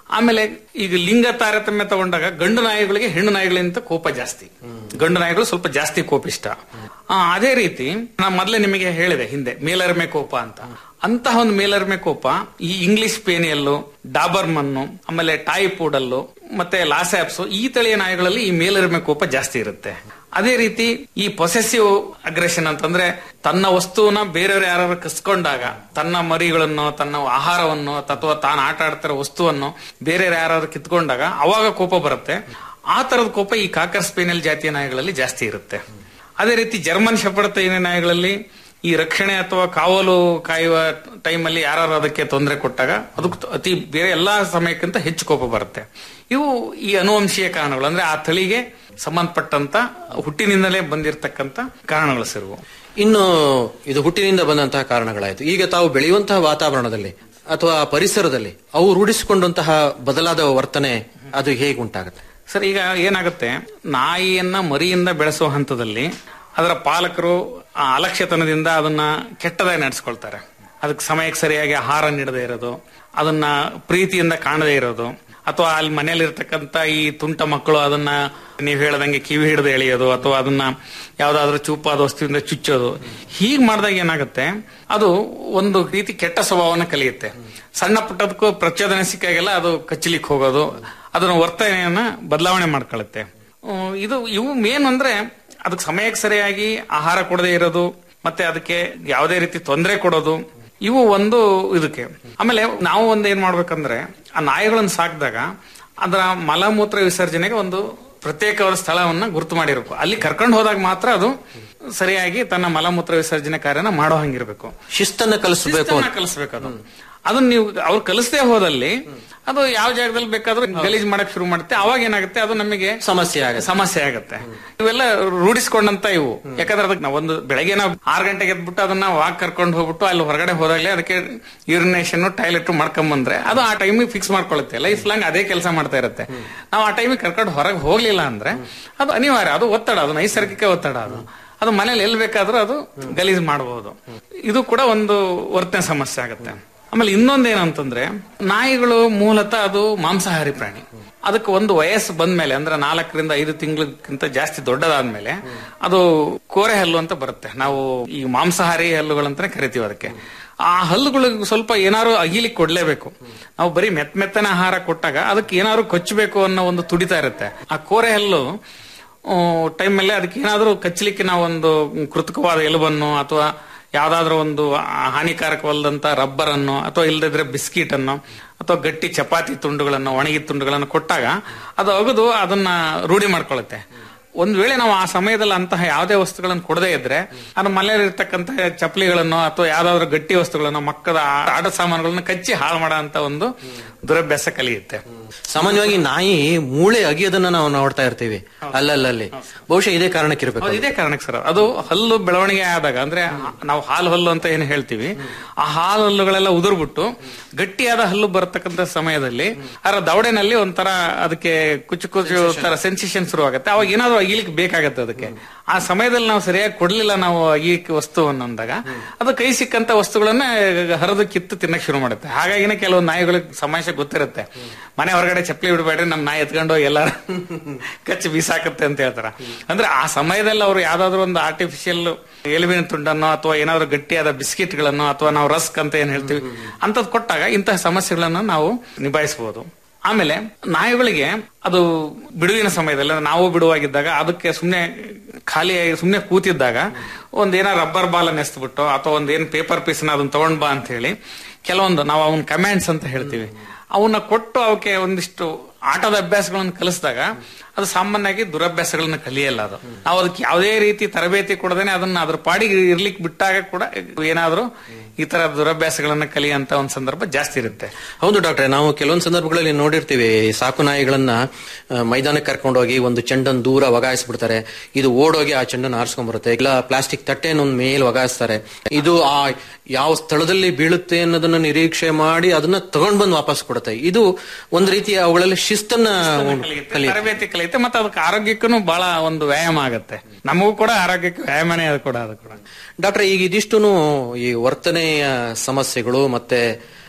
ಆಮೇಲೆ ಈಗ ಲಿಂಗ ತಾರತಮ್ಯ ತಗೊಂಡಾಗ ಗಂಡು ನಾಯಿಗಳಿಗೆ ಹೆಣ್ಣು ನಾಯಿಗಳಿಗಿಂತ ಕೋಪ ಜಾಸ್ತಿ ಗಂಡು ನಾಯಿಗಳು ಸ್ವಲ್ಪ ಜಾಸ್ತಿ ಕೋಪಿಷ್ಟ ಆ, ಅದೇ ರೀತಿ ನಾನು ಮೊದಲೇ ನಿಮಗೆ ಹೇಳಿದೆ ಹಿಂದೆ ಮೇಲರ್ಮೆ ಕೋಪ ಅಂತ ಅಂತಹ ಒಂದು ಮೇಲರ್ಮೆ ಕೋಪ ಈ ಇಂಗ್ಲಿಷ್ ಪೇನಿಯಲ್ಲು ಡಾಬರ್ಮನ್ನು ಆಮೇಲೆ ಟಾಯ್ ಪೂಡಲ್ಲು ಮತ್ತೆ ಲಾಸ್ಯಾಪ್ಸ್ ಈ ತಳಿಯ ನಾಯಿಗಳಲ್ಲಿ ಈ ಮೇಲರಿಮೆ ಕೋಪ ಜಾಸ್ತಿ ಇರುತ್ತೆ ಅದೇ ರೀತಿ ಈ ಪೊಸೆಸಿವ್ ಅಗ್ರೆಷನ್ ಅಂತಂದ್ರೆ ತನ್ನ ವಸ್ತುವನ್ನ ಬೇರೆಯವರು ಯಾರು ಕಸ್ಕೊಂಡಾಗ ತನ್ನ ಮರಿಗಳನ್ನು ತನ್ನ ಆಹಾರವನ್ನು ಅಥವಾ ತಾನು ಆಟ ಆಡ್ತಿರೋ ವಸ್ತುವನ್ನು ಬೇರೆಯವರು ಯಾರಾದ್ರೂ ಕಿತ್ಕೊಂಡಾಗ ಅವಾಗ ಕೋಪ ಬರುತ್ತೆ ಆ ತರದ ಕೋಪ ಈ ಕಾಕರ್ ಸ್ಪೇನಿಯಲ್ ಜಾತಿಯ ನಾಯಿಗಳಲ್ಲಿ ಜಾಸ್ತಿ ಇರುತ್ತೆ ಅದೇ ರೀತಿ ಜರ್ಮನ್ ಶೆಪರ್ಡ್ ತಳಿಯ ನಾಯಿಗಳಲ್ಲಿ ಈ ರಕ್ಷಣೆ ಅಥವಾ ಕಾವಲು ಕಾಯುವ ಟೈಮಲ್ಲಿ ಯಾರು ಅದಕ್ಕೆ ತೊಂದರೆ ಕೊಟ್ಟಾಗ ಅದಕ್ಕೆ ಅತಿ ಬೇರೆ ಎಲ್ಲಾ ಸಮಯಕ್ಕಿಂತ ಹೆಚ್ಚು ಕೋಪ ಬರುತ್ತೆ ಇವು ಈ ಅನುವಂಶೀಯ ಕಾರಣಗಳು ಅಂದ್ರೆ ಆ ತಳಿಗೆ ಸಂಬಂಧಪಟ್ಟಂತ ಹುಟ್ಟಿನಿಂದಲೇ ಬಂದಿರತಕ್ಕಂತ ಕಾರಣಗಳು ಸರ್ ಇನ್ನು ಇದು ಹುಟ್ಟಿನಿಂದ ಬಂದಂತಹ ಕಾರಣಗಳಾಯ್ತು ಈಗ ತಾವು ಬೆಳೆಯುವಂತಹ ವಾತಾವರಣದಲ್ಲಿ ಅಥವಾ ಪರಿಸರದಲ್ಲಿ ಅವು ರೂಢಿಸಿಕೊಂಡಂತಹ ಬದಲಾದ ವರ್ತನೆ ಅದು ಹೇಗೆ ಉಂಟಾಗುತ್ತೆ ಸರ್ ಈಗ ಏನಾಗುತ್ತೆ ನಾಯಿಯನ್ನ ಮರಿಯಿಂದ ಬೆಳೆಸುವ ಹಂತದಲ್ಲಿ ಅದರ ಪಾಲಕರು ಆ ಅಲಕ್ಷ್ಯತನದಿಂದ ಅದನ್ನ ಕೆಟ್ಟದಾಗಿ ನಡೆಸ್ಕೊಳ್ತಾರೆ ಅದಕ್ಕೆ ಸಮಯಕ್ಕೆ ಸರಿಯಾಗಿ ಆಹಾರ ನೀಡದೇ ಇರೋದು ಅದನ್ನ ಪ್ರೀತಿಯಿಂದ ಕಾಣದೇ ಇರೋದು ಅಥವಾ ಅಲ್ಲಿ ಮನೇಲಿ ಇರ್ತಕ್ಕಂತ ಈ ತುಂಟ ಮಕ್ಕಳು ಅದನ್ನ ನೀವು ಹೇಳ್ದಂಗೆ ಕಿವಿ ಹಿಡಿದು ಎಳೆಯೋದು ಅಥವಾ ಅದನ್ನ ಯಾವ್ದಾದ್ರು ಚೂಪಾದ ವಸ್ತುವಿಂದ ಚುಚ್ಚೋದು ಹೀಗ್ ಮಾಡಿದಾಗ ಏನಾಗುತ್ತೆ ಅದು ಒಂದು ರೀತಿ ಕೆಟ್ಟ ಸ್ವಭಾವನ ಕಲಿಯುತ್ತೆ ಸಣ್ಣ ಪುಟ್ಟದಕ್ಕೂ ಪ್ರಚೋದನೆ ಸಿಕ್ಕಾಗೆಲ್ಲ ಅದು ಕಚ್ಚಲಿಕ್ಕೆ ಹೋಗೋದು ಅದನ್ನ ವರ್ತನೆಯನ್ನ ಬದಲಾವಣೆ ಮಾಡ್ಕೊಳ್ಳುತ್ತೆ ಹ್ಮ್, ಇದು ಇವು ಮೇನ್ ಅಂದ್ರೆ ಅದಕ್ಕೆ ಸಮಯಕ್ಕೆ ಸರಿಯಾಗಿ ಆಹಾರ ಕೊಡದೇ ಇರೋದು ಮತ್ತೆ ಅದಕ್ಕೆ ಯಾವುದೇ ರೀತಿ ತೊಂದರೆ ಕೊಡೋದು ಇವು ಒಂದು ಇದಕ್ಕೆ ಆಮೇಲೆ ನಾವು ಒಂದ್ ಏನ್ ಮಾಡ್ಬೇಕಂದ್ರೆ ಆ ನಾಯಿಗಳನ್ನ ಸಾಕಿದಾಗ ಅದರ ಮಲಮೂತ್ರ ವಿಸರ್ಜನೆಗೆ ಒಂದು ಪ್ರತ್ಯೇಕವಾದ ಸ್ಥಳವನ್ನ ಗುರುತು ಮಾಡಿರ್ಬೇಕು ಅಲ್ಲಿ ಕರ್ಕೊಂಡು ಹೋದಾಗ ಮಾತ್ರ ಅದು ಸರಿಯಾಗಿ ತನ್ನ ಮಲಮೂತ್ರ ವಿಸರ್ಜನೆ ಕಾರ್ಯನ ಮಾಡೋ ಹಂಗಿರ್ಬೇಕು ಶಿಸ್ತನ್ನ ಕಲಿಸಬೇಕು ಶಿಸ್ತನ್ನ ಕಲಿಸ್ಬೇಕು ಅದು ಅದನ್ನ ನೀವು ಅವ್ರು ಕಲಿಸದೆ ಹೋದಲ್ಲಿ ಅದು ಯಾವ ಜಾಗದಲ್ಲಿ ಬೇಕಾದ್ರೂ ಗಲೀಜ್ ಮಾಡಕ್ ಶುರು ಮಾಡುತ್ತೆ ಅವಾಗ ಏನಾಗುತ್ತೆ ಅದು ನಮಗೆ ಸಮಸ್ಯೆ ಆಗುತ್ತೆ ಸಮಸ್ಯೆ ಆಗುತ್ತೆ ಇವೆಲ್ಲ ರೂಢಿಸ್ಕೊಂಡಂತ ಇವು ಯಾಕಂದ್ರೆ ಅದಕ್ಕೆ ನಾವು ಒಂದು ಬೆಳಗ್ಗೆ ನಾವು ಆರು ಗಂಟೆಗೆ ಎದ್ಬಿಟ್ಟು ಅದನ್ನ ವಾಕ್ ಕರ್ಕೊಂಡು ಹೋಗ್ಬಿಟ್ಟು ಅಲ್ಲಿ ಹೊರಗಡೆ ಹೋದಾಗಲೇ ಅದಕ್ಕೆ ಯೂರಿನೇಷನ್ ಟಾಯ್ಲೆಟ್ ಮಾಡ್ಕೊಂಡ್ ಬಂದ್ರೆ ಅದು ಆ ಟೈಮಿಗೆ ಫಿಕ್ಸ್ ಮಾಡ್ಕೊಳ್ಳುತ್ತೆ ಲೈಫ್ ಲಾಂಗ್ ಅದೇ ಕೆಲಸ ಮಾಡ್ತಾ ಇರುತ್ತೆ ನಾವು ಆ ಟೈಮಿಗೆ ಕರ್ಕೊಂಡು ಹೊರಗೆ ಹೋಗ್ಲಿಲ್ಲ ಅಂದ್ರೆ ಅದು ಅನಿವಾರ್ಯ ಅದು ಒತ್ತಡ ಅದು ನೈಸರ್ಗಿಕ ಒತ್ತಡ ಅದು ಅದು ಮನೇಲಿ ಎಲ್ಲಿ ಬೇಕಾದ್ರೂ ಅದು ಗಲೀಜ್ ಮಾಡಬಹುದು ಇದು ಕೂಡ ಒಂದು ವರ್ತನೆ ಸಮಸ್ಯೆ ಆಗುತ್ತೆ ಆಮೇಲೆ ಇನ್ನೊಂದೇನಂತಂದ್ರೆ ನಾಯಿಗಳು ಮೂಲತಃ ಅದು ಮಾಂಸಾಹಾರಿ ಪ್ರಾಣಿ ಅದಕ್ಕೆ ಒಂದು ವಯಸ್ಸು ಬಂದ್ಮೇಲೆ ಅಂದ್ರೆ ನಾಲ್ಕರಿಂದ ಐದು ತಿಂಗಳಕ್ಕಿಂತ ಜಾಸ್ತಿ ದೊಡ್ಡದಾದ್ಮೇಲೆ ಅದು ಕೋರೆ ಹಲ್ಲು ಅಂತ ಬರುತ್ತೆ ನಾವು ಈ ಮಾಂಸಾಹಾರಿ ಹಲ್ಲುಗಳಂತಾನೆ ಕರಿತೀವಿ ಅದಕ್ಕೆ ಆ ಹಲ್ಲುಗಳಿಗೆ ಸ್ವಲ್ಪ ಏನಾದ್ರು ಅಗಿಲಿಕ್ಕೆ ಕೊಡ್ಲೇಬೇಕು ನಾವು ಬರೀ ಮೆತ್ತ ಮೆತ್ತನ ಆಹಾರ ಕೊಟ್ಟಾಗ ಅದಕ್ಕೆ ಏನಾದ್ರು ಕೊಚ್ಚಬೇಕು ಅನ್ನೋ ಒಂದು ತುಡಿತಾ ಇರುತ್ತೆ ಆ ಕೋರೆ ಹಲ್ಲು ಟೈಮಲ್ಲಿ ಅದಕ್ಕೆ ಏನಾದರೂ ಕಚ್ಚಲಿಕ್ಕೆ ನಾವೊಂದು ಕೃತಕವಾದ ಎಲುಬನ್ನು ಅಥವಾ ಯಾವ್ದಾದ್ರು ಒಂದು ಹಾನಿಕಾರಕವಲ್ಲದಂತ ರಬ್ಬರ್ ಅನ್ನು ಅಥವಾ ಇಲ್ಲದಿದ್ರೆ ಬಿಸ್ಕಿಟ್ ಅನ್ನು ಅಥವಾ ಗಟ್ಟಿ ಚಪಾತಿ ತುಂಡುಗಳನ್ನು ಒಣಗಿ ತುಂಡುಗಳನ್ನು ಕೊಟ್ಟಾಗ ಅದು ಅಗದು ಅದನ್ನ ರೂಢಿ ಮಾಡ್ಕೊಳ್ಳುತ್ತೆ ಒಂದ್ ವೇಳೆ ನಾವು ಆ ಸಮಯದಲ್ಲಿ ಅಂತಹ ಯಾವುದೇ ವಸ್ತುಗಳನ್ನು ಕೊಡದೇ ಇದ್ರೆ ಅದು ಮನೆಯಲ್ಲಿ ಇರ್ತಕ್ಕಂಥ ಚಪ್ಪಲಿಗಳನ್ನು ಅಥವಾ ಯಾವ್ದಾದ್ರು ಗಟ್ಟಿ ವಸ್ತುಗಳನ್ನು ಮಕ್ಕಳ ಆಟ ಸಾಮಾನುಗಳನ್ನು ಕಚ್ಚಿ ಹಾಳು ಮಾಡೋ ಅಂತ ಒಂದು ದುರಭ್ಯಾಸ ಕಲಿಯುತ್ತೆ ಸಾಮಾನ್ಯವಾಗಿ ನಾಯಿ ಮೂಳೆ ಅಗಿಯೋದನ್ನ ನಾವು ನೋಡ್ತಾ ಇರ್ತೀವಿ ಅಲ್ಲಲ್ಲಿ ಬಹುಶಃ ಇದೇ ಕಾರಣಕ್ಕಿರ್ಬೇಕು ಹೌದು, ಇದೇ ಕಾರಣಕ್ಕೆ ಸರ್ ಅದು ಹಲ್ಲು ಬೆಳವಣಿಗೆ ಆದಾಗ ಅಂದ್ರೆ ನಾವು ಹಾಲು ಹಲ್ಲು ಅಂತ ಏನು ಹೇಳ್ತೀವಿ ಆ ಹಾಲು ಹಲ್ಲುಗಳೆಲ್ಲ ಉದುರ್ಬಿಟ್ಟು ಗಟ್ಟಿಯಾದ ಹಲ್ಲು ಬರತಕ್ಕಂತ ಸಮಯದಲ್ಲಿ ಅದರ ದವಡೆನಲ್ಲಿ ಒಂಥರ ಅದಕ್ಕೆ ಕುಚ್ಚು ಕುಚ್ಚು ತರ ಸೆನ್ಸೇಷನ್ ಶುರು ಆಗುತ್ತೆ ಅವಾಗ ಏನಾದ್ರು ಅಗಿಲಿಕ್ಕೆ ಬೇಕಾಗತ್ತೆ ಅದಕ್ಕೆ ಆ ಸಮಯದಲ್ಲಿ ನಾವು ಸರಿಯಾಗಿ ಕೊಡ್ಲಿಲ್ಲ ನಾವು ಅಗಿಲಿಕ್ಕೆ ವಸ್ತುವನ್ನು ಅಂದಾಗ ಅದು ಕೈ ಸಿಕ್ಕಂತ ವಸ್ತುಗಳನ್ನ ಹರಿದು ಕಿತ್ತು ತಿನ್ನಕ್ ಶುರು ಮಾಡುತ್ತೆ ಹಾಗಾಗಿನೇ ಕೆಲವು ನಾಯಿಗಳಿಗೆ ಸಮಸ್ಯೆ ಗೊತ್ತಿರುತ್ತೆ ಮನೆ ಹೊರಗಡೆ ಚಪ್ಪಲಿ ಬಿಡಬೇಡ್ರಿ ನಮ್ ನಾಯಿ ಎತ್ಕೊಂಡು ಎಲ್ಲಾರ ಕಚ್ಚಿ ಬೀಸಾಕತ್ತೆ ಅಂತ ಹೇಳ್ತಾರ ಅಂದ್ರೆ ಆ ಸಮಯದಲ್ಲಿ ಅವರು ಯಾವ್ದಾದ್ರು ಒಂದು ಆರ್ಟಿಫಿಷಿಯಲ್ ಎಲುಬಿನ ತುಂಡನ್ನು ಅಥವಾ ಏನಾದ್ರು ಗಟ್ಟಿಯಾದ ಬಿಸ್ಕಿಟ್ಗಳನ್ನು ಅಥವಾ ನಾವು ರಸ್ಕ್ ಅಂತ ಏನ್ ಹೇಳ್ತೀವಿ ಅಂತದ್ ಕೊಟ್ಟಾಗ ಇಂತಹ ಸಮಸ್ಯೆಗಳನ್ನ ನಾವು ನಿಭಾಯಿಸಬಹುದು ಆಮೇಲೆ ನಾಯಿಗಳಿಗೆ ಅದು ಬಿಡುವಿನ ಸಮಯದಲ್ಲಿ ಅಂದ್ರೆ ನಾವು ಬಿಡುವಾಗಿದ್ದಾಗ ಅದಕ್ಕೆ ಸುಮ್ನೆ ಖಾಲಿಯಾಗಿ ಸುಮ್ನೆ ಕೂತಿದ್ದಾಗ ಒಂದ್ ಏನೋ ರಬ್ಬರ್ ಬಾಲ್ ಎಸ್ಬಿಟ್ಟು ಅಥವಾ ಒಂದ್ ಏನ್ ಪೇಪರ್ ಪೀಸ್ನ ಅದನ್ನ ತಗೊಂಡ್ ಬಾ ಅಂತ ಹೇಳಿ ಕೆಲವೊಂದು ನಾವು ಅವನ್ ಕಮ್ಯಾಂಡ್ಸ್ ಅಂತ ಹೇಳ್ತೀವಿ ಅವನ್ನ ಕೊಟ್ಟು ಅವಕ್ಕೆ ಒಂದಿಷ್ಟು ಆಟದ ಅಭ್ಯಾಸಗಳನ್ನು ಕಲಿಸಿದಾಗ ಅದು ಸಾಮಾನ್ಯವಾಗಿ ದುರಭ್ಯಾಸಗಳನ್ನ ಕಲಿಯಲ್ಲ ಅದು ನಾವು ಅದಕ್ಕೆ ಯಾವುದೇ ರೀತಿ ತರಬೇತಿ ಕೊಡದೇನೆ ಅದನ್ನ ಅದ್ರ ಪಾಡಿಗೆ ಇರ್ಲಿಕ್ಕೆ ಬಿಟ್ಟಾಗ ಕೂಡ ಏನಾದ್ರೂ ಈ ತರ ದುರಭ್ಯಾಸಗಳನ್ನ ಕಲಿಯಂತ ಒಂದ್ ಸಂದರ್ಭ ಜಾಸ್ತಿ ಇರುತ್ತೆ ಹೌದು ಡಾಕ್ಟ್ರೆ ನಾವು ಕೆಲವೊಂದು ಸಂದರ್ಭಗಳಲ್ಲಿ ನೋಡಿರ್ತೀವಿ ಸಾಕು ನಾಯಿಗಳನ್ನ ಆ, ಮೈದಾನಕ್ಕೆ ಕರ್ಕೊಂಡು ಹೋಗಿ ಒಂದು ಚೆಂಡನ್ನು ದೂರ ಒಗಾಯಿಸ್ಬಿಡ್ತಾರೆ ಇದು ಓಡೋಗಿ ಆ ಚೆಂಡನ್ನು ಆರಿಸ್ಕೊಂಡ್ ಬರುತ್ತೆ ಇಲ್ಲ ಪ್ಲಾಸ್ಟಿಕ್ ತಟ್ಟೆನ ಒಂದ್ ಮೇಲೆ ಒಗಾಯಿಸ್ತಾರೆ ಇದು ಆ ಯಾವ ಸ್ಥಳದಲ್ಲಿ ಬೀಳುತ್ತೆ ಅನ್ನೋದನ್ನ ನಿರೀಕ್ಷೆ ಮಾಡಿ ಅದನ್ನ ತಗೊಂಡ್ ಬಂದು ವಾಪಸ್ ಕೊಡುತ್ತೆ ಇದು ಒಂದು ರೀತಿಯ ಅವುಗಳಲ್ಲಿ ಶಿಸ್ತನ್ನ ಕಲಿಯುತ್ತೆ ತರಬೇತಿ ಕಲಿಯುತ್ತೆ ಮತ್ತೆ ಅದಕ್ಕೆ ಆರೋಗ್ಯಕ್ಕೂ ಬಹಳ ಒಂದು ವ್ಯಾಯಾಮ ಆಗತ್ತೆ ನಮಗೂ ಕೂಡ ಆರೋಗ್ಯಕ್ಕೆ ವ್ಯಾಯಾಮನೇ ಅದು ಕೂಡ ಅದು ಕೂಡ ಡಾಕ್ಟರ್ ಈಗ ಇದಿಷ್ಟು ಈ ವರ್ತನೆಯ ಸಮಸ್ಯೆಗಳು ಮತ್ತೆ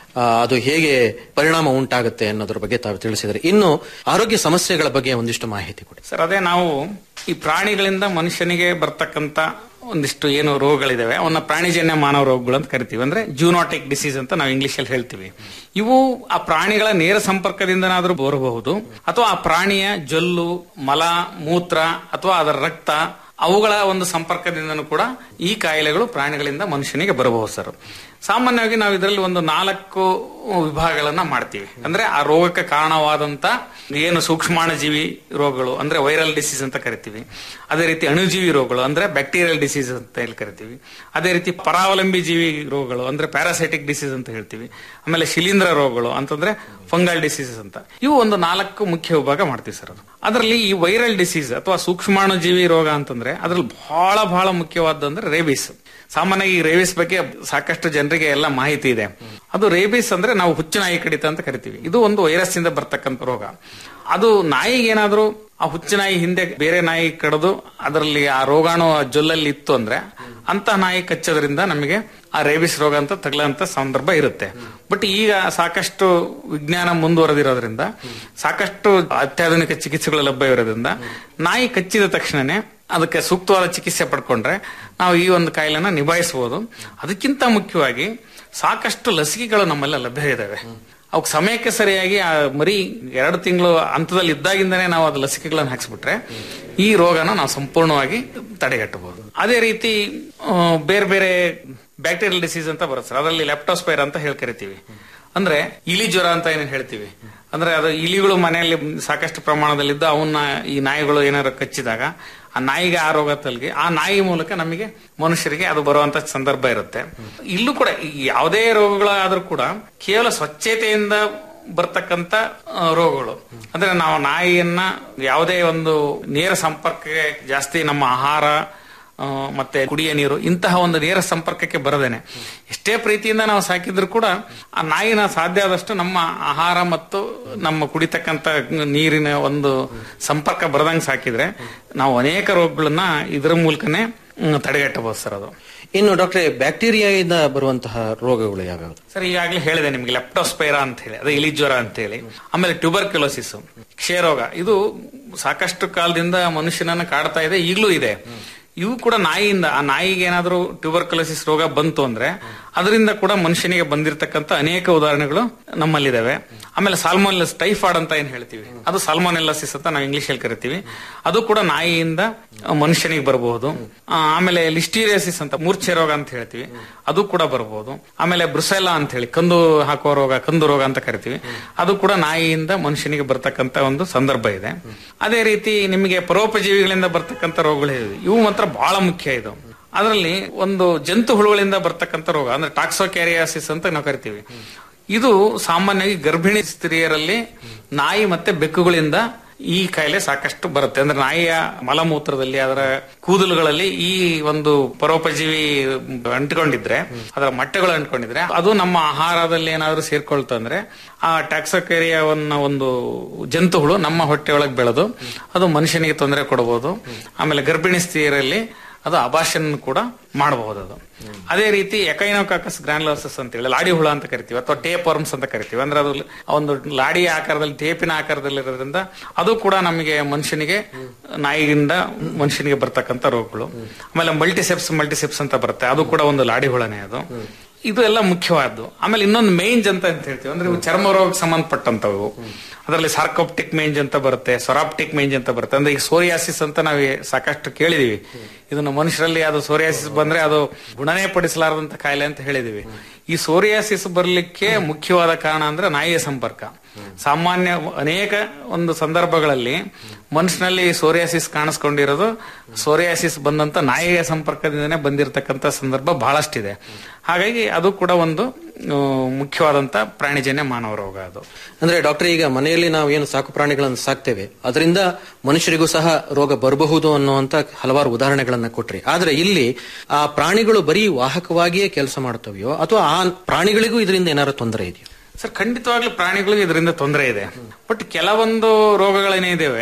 ಆ, ಅದು ಹೇಗೆ ಪರಿಣಾಮ ಉಂಟಾಗುತ್ತೆ ಅನ್ನೋದ್ರ ಬಗ್ಗೆ ತಾವು ತಿಳಿಸಿದ್ರೆ ಇನ್ನು ಆರೋಗ್ಯ ಸಮಸ್ಯೆಗಳ ಬಗ್ಗೆ ಒಂದಿಷ್ಟು ಮಾಹಿತಿ ಕೊಡಿ ಸರ್ ಅದೇ ನಾವು ಈ ಪ್ರಾಣಿಗಳಿಂದ ಮನುಷ್ಯನಿಗೆ ಬರ್ತಕ್ಕಂತ ಒಂದಿಷ್ಟು ಏನು ರೋಗಗಳಿದಾವೆ ಅವನ್ನ ಪ್ರಾಣಿಜನ್ಯ ಮಾನವ ರೋಗಗಳು ಅಂತ ಕರಿತೀವಿ ಅಂದ್ರೆ ಜೂನಾಟಿಕ್ ಡಿಸೀಸ್ ಅಂತ ನಾವು ಇಂಗ್ಲಿಷ್ ಅಲ್ಲಿ ಹೇಳ್ತೀವಿ ಇವು ಆ ಪ್ರಾಣಿಗಳ ನೇರ ಸಂಪರ್ಕದಿಂದನಾದ್ರೂ ಬರಬಹುದು ಅಥವಾ ಆ ಪ್ರಾಣಿಯ ಜೊಲ್ಲು ಮಲ ಮೂತ್ರ ಅಥವಾ ಅದರ ರಕ್ತ ಅವುಗಳ ಒಂದು ಸಂಪರ್ಕದಿಂದನೂ ಕೂಡ ಈ ಕಾಯಿಲೆಗಳು ಪ್ರಾಣಿಗಳಿಂದ ಮನುಷ್ಯನಿಗೆ ಬರಬಹುದು ಸರ್ ಸಾಮಾನ್ಯವಾಗಿ ನಾವು ಇದರಲ್ಲಿ ಒಂದು ನಾಲ್ಕು ವಿಭಾಗಗಳನ್ನ ಮಾಡ್ತೀವಿ ಅಂದ್ರೆ ಆ ರೋಗಕ್ಕೆ ಕಾರಣವಾದಂತ ಏನು ಸೂಕ್ಷ್ಮಾಣುಜೀವಿ ರೋಗಗಳು ಅಂದ್ರೆ ವೈರಲ್ ಡಿಸೀಸ್ ಅಂತ ಕರಿತೀವಿ ಅದೇ ರೀತಿ ಅಣುಜೀವಿ ರೋಗಗಳು ಅಂದ್ರೆ ಬ್ಯಾಕ್ಟೀರಿಯಲ್ ಡಿಸೀಸ್ ಅಂತ ಹೇಳಿ ಕರಿತೀವಿ ಅದೇ ರೀತಿ ಪರಾವಲಂಬಿ ಜೀವಿ ರೋಗಗಳು ಅಂದ್ರೆ ಪ್ಯಾರಾಸೈಟಿಕ್ ಡಿಸೀಸ್ ಅಂತ ಹೇಳ್ತೀವಿ ಆಮೇಲೆ ಶಿಲೀಂಧ್ರ ರೋಗಗಳು ಅಂತಂದ್ರೆ ಫಂಗಲ್ ಡಿಸೀಸಸ್ ಅಂತ ಇವು ಒಂದು ನಾಲ್ಕು ಮುಖ್ಯ ವಿಭಾಗ ಮಾಡ್ತೀವಿ ಸರ್ ಅದು ಅದರಲ್ಲಿ ಈ ವೈರಲ್ ಡಿಸೀಸ್ ಅಥವಾ ಸೂಕ್ಷ್ಮಾಣುಜೀವಿ ರೋಗ ಅಂತಂದ್ರೆ ಅದ್ರಲ್ಲಿ ಬಹಳ ಬಹಳ ಮುಖ್ಯವಾದ ಅಂದ್ರೆ ರೇಬಿಸ್ ಸಾಮಾನ್ಯವಾಗಿ ಈ ರೇಬಿಸ್ ಬಗ್ಗೆ ಸಾಕಷ್ಟು ಜನರಿಗೆ ಎಲ್ಲ ಮಾಹಿತಿ ಇದೆ ಅದು ರೇಬಿಸ್ ಅಂದ್ರೆ ನಾವು ಹುಚ್ಚು ನಾಯಿ ಕಡಿತ ಅಂತ ಕರಿತೀವಿ ಇದು ಒಂದು ವೈರಸ್ ಇಂದ ಬರ್ತಕ್ಕಂಥ ರೋಗ ಅದು ನಾಯಿಗೆ ಏನಾದ್ರೂ ಆ ಹುಚ್ಚು ನಾಯಿ ಹಿಂದೆ ಬೇರೆ ನಾಯಿ ಕಡಿದು ಅದರಲ್ಲಿ ಆ ರೋಗಾಣು ಆ ಜೊಲ್ಲಲ್ಲಿ ಇತ್ತು ಅಂದ್ರೆ ಅಂತ ನಾಯಿ ಕಚ್ಚೋದ್ರಿಂದ ನಮಗೆ ಆ ರೇಬಿಸ್ ರೋಗ ಅಂತ ತಗಲಂತ ಸಂದರ್ಭ ಇರುತ್ತೆ ಬಟ್ ಈಗ ಸಾಕಷ್ಟು ವಿಜ್ಞಾನ ಮುಂದುವರೆದಿರೋದ್ರಿಂದ ಸಾಕಷ್ಟು ಅತ್ಯಾಧುನಿಕ ಚಿಕಿತ್ಸೆಗಳು ಲಭ್ಯ ಇರೋದ್ರಿಂದ ನಾಯಿ ಕಚ್ಚಿದ ತಕ್ಷಣನೇ ಅದಕ್ಕೆ ಸೂಕ್ತವಾದ ಚಿಕಿತ್ಸೆ ಪಡ್ಕೊಂಡ್ರೆ ನಾವು ಈ ಒಂದು ಕಾಯಿಲೆನ ನಿಭಾಯಿಸಬಹುದು ಅದಕ್ಕಿಂತ ಮುಖ್ಯವಾಗಿ ಸಾಕಷ್ಟು ಲಸಿಕೆಗಳು ನಮ್ಮಲ್ಲಿ ಲಭ್ಯ ಇದಾವೆ ಅವಕ್ಕೆ ಸಮಯಕ್ಕೆ ಸರಿಯಾಗಿ ಆ ಮರಿ ಎರಡು ತಿಂಗಳು ಹಂತದಲ್ಲಿ ಇದ್ದಾಗಿಂದನೇ ನಾವು ಅದು ಲಸಿಕೆಗಳನ್ನು ಹಾಕ್ಸ್ಬಿಟ್ರೆ ಈ ರೋಗನ ನಾವು ಸಂಪೂರ್ಣವಾಗಿ ತಡೆಗಟ್ಟಬಹುದು ಅದೇ ರೀತಿ ಆ, ಬೇರೆ ಬೇರೆ ಬ್ಯಾಕ್ಟೀರಿಯಲ್ ಡಿಸೀಸ್ ಅಂತ ಬರುತ್ತೆ ಸರ್ ಅದರಲ್ಲಿ ಲೆಪ್ಟೋಸ್ಪೈರ್ ಅಂತ ಹೇಳಿ ಕರಿತೀವಿ ಅಂದ್ರೆ ಇಲಿ ಜ್ವರ ಅಂತ ಏನೇನು ಹೇಳ್ತೀವಿ ಅಂದ್ರೆ ಅದು ಇಲಿಗಳು ಮನೆಯಲ್ಲಿ ಸಾಕಷ್ಟು ಪ್ರಮಾಣದಲ್ಲಿದ್ದು ಅವನ್ನ ಈ ನಾಯಿಗಳು ಏನಾದ್ರು ಕಚ್ಚಿದಾಗ ಆ ನಾಯಿಗೆ ಆ ರೋಗ ತಲುಗಿ ಆ ನಾಯಿ ಮೂಲಕ ನಮಗೆ ಮನುಷ್ಯರಿಗೆ ಅದು ಬರುವಂತ ಸಂದರ್ಭ ಇರುತ್ತೆ ಇಲ್ಲೂ ಕೂಡ ಈ ಯಾವುದೇ ರೋಗಗಳಾದ್ರೂ ಕೂಡ ಕೇವಲ ಸ್ವಚ್ಛತೆಯಿಂದ ಬರ್ತಕ್ಕಂತ ಆ, ರೋಗಗಳು ಅಂದ್ರೆ ನಾವು ನಾಯಿಯನ್ನ ಯಾವುದೇ ಒಂದು ನೇರ ಸಂಪರ್ಕಕ್ಕೆ ಜಾಸ್ತಿ ನಮ್ಮ ಆಹಾರ ಆ, ಮತ್ತೆ ಕುಡಿಯ ನೀರು ಇಂತಹ ಒಂದು ನೇರ ಸಂಪರ್ಕಕ್ಕೆ ಬರದೇನೆ ಎಷ್ಟೇ ಪ್ರೀತಿಯಿಂದ ನಾವು ಸಾಕಿದ್ರು ಕೂಡ ಆ ನಾಯಿನ ಸಾಧ್ಯ ಆದಷ್ಟು ನಮ್ಮ ಆಹಾರ ಮತ್ತು ನಮ್ಮ ಕುಡಿತಕ್ಕಂತ ನೀರಿನ ಒಂದು ಸಂಪರ್ಕ ಬರದಂಗೆ ಸಾಕಿದ್ರೆ ನಾವು ಅನೇಕ ರೋಗಗಳನ್ನ ಇದರ ಮೂಲಕನೇ ಹ್ಮ್, ತಡೆಗಟ್ಟಬಹುದು ಸರ್ ಅದು ಇನ್ನು ಡಾಕ್ಟ್ರೆ ಬ್ಯಾಕ್ಟೀರಿಯಾದಿಂದ ಬರುವಂತಹ ರೋಗಗಳು ಯಾವ್ಯಾವು ಸರ್ ಈಗಾಗಲೇ ಹೇಳಿದೆ ನಿಮ್ಗೆ ಲೆಪ್ಟೋಸ್ಪೈರಾ ಅಂತ ಹೇಳಿ ಅದೇ ಇಲಿ ಜ್ವರ ಅಂತ ಹೇಳಿ ಆಮೇಲೆ ಟ್ಯೂಬರ್ಕ್ಯುಲೋಸಿಸ್ ಕ್ಷಯರೋಗ ಇದು ಸಾಕಷ್ಟು ಕಾಲದಿಂದ ಮನುಷ್ಯನನ್ನ ಕಾಡ್ತಾ ಇದೆ ಈಗಲೂ ಇದೆ ಇವು ಕೂಡ ನಾಯಿಯಿಂದ ಆ ನಾಯಿಗೆ ಏನಾದ್ರೂ ಟ್ಯೂಬರ್ಕ್ಯುಲೋಸಿಸ್ ರೋಗ ಬಂತು ಅಂದ್ರೆ ಅದರಿಂದ ಕೂಡ ಮನುಷ್ಯನಿಗೆ ಬಂದಿರತಕ್ಕಂತ ಅನೇಕ ಉದಾಹರಣೆಗಳು ನಮ್ಮಲ್ಲಿದ್ದಾವೆ ಆಮೇಲೆ ಸಾಲ್ಮೋನೆಲ್ಲಸ್ ಟೈಫಾಯ್ಡ್ ಅಂತ ಏನ್ ಹೇಳ್ತೀವಿ ಅದು ಸಾಲ್ಮೋನೆಲ್ಲಸಿಸ್ ಅಂತ ನಾವು ಇಂಗ್ಲಿಷ್ ಅಲ್ಲಿ ಕರಿತೀವಿ ಅದು ಕೂಡ ನಾಯಿಯಿಂದ ಮನುಷ್ಯನಿಗೆ ಬರಬಹುದು ಆಮೇಲೆ ಲಿಸ್ಟೀರಿಯಸಿಸ್ ಅಂತ ಮೂರ್ಛೆ ರೋಗ ಅಂತ ಹೇಳ್ತೀವಿ ಅದು ಕೂಡ ಬರಬಹುದು ಆಮೇಲೆ ಬ್ರುಸೆಲಾ ಅಂತ ಹೇಳಿ ಕಂದು ಹಾಕುವ ರೋಗ ಕಂದು ರೋಗ ಅಂತ ಕರಿತೀವಿ ಅದು ಕೂಡ ನಾಯಿಯಿಂದ ಮನುಷ್ಯನಿಗೆ ಬರ್ತಕ್ಕಂತ ಒಂದು ಸಂದರ್ಭ ಇದೆ ಅದೇ ರೀತಿ ನಿಮಗೆ ಪರೋಪಜೀವಿಗಳಿಂದ ಬರ್ತಕ್ಕಂತ ರೋಗಗಳು ಇವೆ. ಇವು ಮಾತ್ರ ಬಹಳ ಮುಖ್ಯ ಇದು ಅದರಲ್ಲಿ ಒಂದು ಜಂತು ಹುಳುಗಳಿಂದ ಬರ್ತಕ್ಕಂತ ರೋಗ ಅಂದ್ರೆ ಟಾಕ್ಸೋಕ್ಯಾರಿಯಾಸಿಸ್ ಅಂತ ನಾವು ಕರಿತೀವಿ ಇದು ಸಾಮಾನ್ಯವಾಗಿ ಗರ್ಭಿಣಿ ಸ್ತ್ರೀಯರಲ್ಲಿ ನಾಯಿ ಮತ್ತೆ ಬೆಕ್ಕುಗಳಿಂದ ಈ ಕಾಯಿಲೆ ಸಾಕಷ್ಟು ಬರುತ್ತೆ ಅಂದ್ರೆ ನಾಯಿಯ ಮಲಮೂತ್ರದಲ್ಲಿ ಅದರ ಕೂದಲುಗಳಲ್ಲಿ ಈ ಒಂದು ಪರೋಪಜೀವಿ ಅಂಟಿಕೊಂಡಿದ್ರೆ ಅದರ ಮೊಟ್ಟೆಗಳು ಅಂಟ್ಕೊಂಡಿದ್ರೆ ಅದು ನಮ್ಮ ಆಹಾರದಲ್ಲಿ ಏನಾದ್ರೂ ಸೇರ್ಕೊಳ್ತಂದ್ರೆ ಆ ಟ್ಯಾಕ್ಸೋಕೇರಿಯಾವನ್ನ ಒಂದು ಜಂತುಗಳು ನಮ್ಮ ಹೊಟ್ಟೆಯೊಳಗೆ ಬೆಳೆದು ಅದು ಮನುಷ್ಯನಿಗೆ ತೊಂದರೆ ಕೊಡಬಹುದು ಆಮೇಲೆ ಗರ್ಭಿಣಿ ಸ್ತ್ರೀಯರಲ್ಲಿ ಅದು ಅಭಾಷನ್ ಕೂಡ ಮಾಡಬಹುದು ಅದು ಅದೇ ರೀತಿ ಎಕೈನೋಕಾಕಸ್ ಗ್ರಾನ್ಲೋಸಸ್ ಅಂತ ಹೇಳಿ ಲಾಡಿ ಹುಳ ಅಂತ ಕರಿತೀವಿ ಅಥವಾ ಟೇಪ್ ವರ್ಮ್ಸ್ ಅಂತ ಕರಿತೀವಿ ಅಂದ್ರೆ ಅದು ಒಂದು ಲಾಡಿ ಆಕಾರದಲ್ಲಿ ಟೇಪಿನ ಆಕಾರದಲ್ಲಿ ಇರೋದ್ರಿಂದ ಅದು ಕೂಡ ನಮಗೆ ಮನುಷ್ಯನಿಗೆ ನಾಯಿಯಿಂದ ಮನುಷ್ಯನಿಗೆ ಬರ್ತಕ್ಕಂಥ ರೋಗಗಳು ಆಮೇಲೆ ಮಲ್ಟಿಸೆಪ್ಸ್ ಮಲ್ಟಿಸೆಪ್ಸ್ ಅಂತ ಬರುತ್ತೆ ಅದು ಕೂಡ ಒಂದು ಲಾಡಿ ಹುಳನೇ ಅದು ಇದು ಎಲ್ಲ ಮುಖ್ಯವಾದ್ದು ಆಮೇಲೆ ಇನ್ನೊಂದು ಮೇಂಜ್ ಅಂತ ಅಂತ ಹೇಳ್ತೀವಿ ಅಂದ್ರೆ ಇವು ಚರ್ಮ ರೋಗಕ್ಕೆ ಸಂಬಂಧಪಟ್ಟಂತವು ಅದರಲ್ಲಿ ಸಾರ್ಕೋಪ್ಟಿಕ್ ಮೇಂಜ್ ಅಂತ ಬರುತ್ತೆ ಸೊರಾಪ್ಟಿಕ್ ಮೇಂಜ್ ಅಂತ ಬರುತ್ತೆ ಅಂದ್ರೆ ಈಗ ಸೋರಿಯಾಸಿಸ್ ಅಂತ ನಾವು ಸಾಕಷ್ಟು ಕೇಳಿದೀವಿ ಇದನ್ನು ಮನುಷ್ಯರಲ್ಲಿ ಅದು ಸೋರಿಯಾಸಿಸ್ ಬಂದ್ರೆ ಅದು ಗುಣನೇ ಪಡಿಸಲಾರದಂತ ಕಾಯಿಲೆ ಅಂತ ಹೇಳಿದೀವಿ ಈ ಸೋರಿಯಾಸಿಸ್ ಬರ್ಲಿಕ್ಕೆ ಮುಖ್ಯವಾದ ಕಾರಣ ಅಂದ್ರೆ ನಾಯಿಯ ಸಂಪರ್ಕ ಸಾಮಾನ್ಯ ಅನೇಕ ಒಂದು ಸಂದರ್ಭಗಳಲ್ಲಿ ಮನುಷ್ಯನಲ್ಲಿ ಸೋರಿಯಾಸಿಸ್ ಕಾಣಿಸ್ಕೊಂಡಿರೋದು ಸೋರಿಯಾಸಿಸ್ ಬಂದಂತ ನಾಯಿಯ ಸಂಪರ್ಕದಿಂದನೇ ಬಂದಿರತಕ್ಕಂತ ಸಂದರ್ಭ ಬಹಳಷ್ಟಿದೆ ಹಾಗಾಗಿ ಅದು ಕೂಡ ಒಂದು ಆ, ಮುಖ್ಯವಾದಂತ ಪ್ರಾಣಿಜನ್ಯ ಮಾನವ ರೋಗ ಅದು ಅಂದ್ರೆ ಡಾಕ್ಟರ್ ಈಗ ಮನೆಯಲ್ಲಿ ನಾವು ಏನು ಸಾಕು ಪ್ರಾಣಿಗಳನ್ನು ಸಾಕ್ತೇವೆ ಅದರಿಂದ ಮನುಷ್ಯರಿಗೂ ಸಹ ರೋಗ ಬರಬಹುದು ಅನ್ನುವಂತ ಹಲವಾರು ಉದಾಹರಣೆಗಳನ್ನ ಕೊಟ್ರಿ ಆದ್ರೆ ಇಲ್ಲಿ ಆ ಪ್ರಾಣಿಗಳು ಬರೀ ವಾಹಕವಾಗಿಯೇ ಕೆಲಸ ಮಾಡ್ತವೆಯೋ ಅಥವಾ ಆ ಪ್ರಾಣಿಗಳಿಗೂ ಇದರಿಂದ ಏನಾದ್ರು ತೊಂದರೆ ಇದೆಯೋ ಸರ್ ಖಂಡಿತವಾಗ್ಲೂ ಪ್ರಾಣಿಗಳಿಗೆ ಇದರಿಂದ ತೊಂದರೆ ಇದೆ ಬಟ್ ಕೆಲವೊಂದು ರೋಗಗಳೇನಿದಾವೆ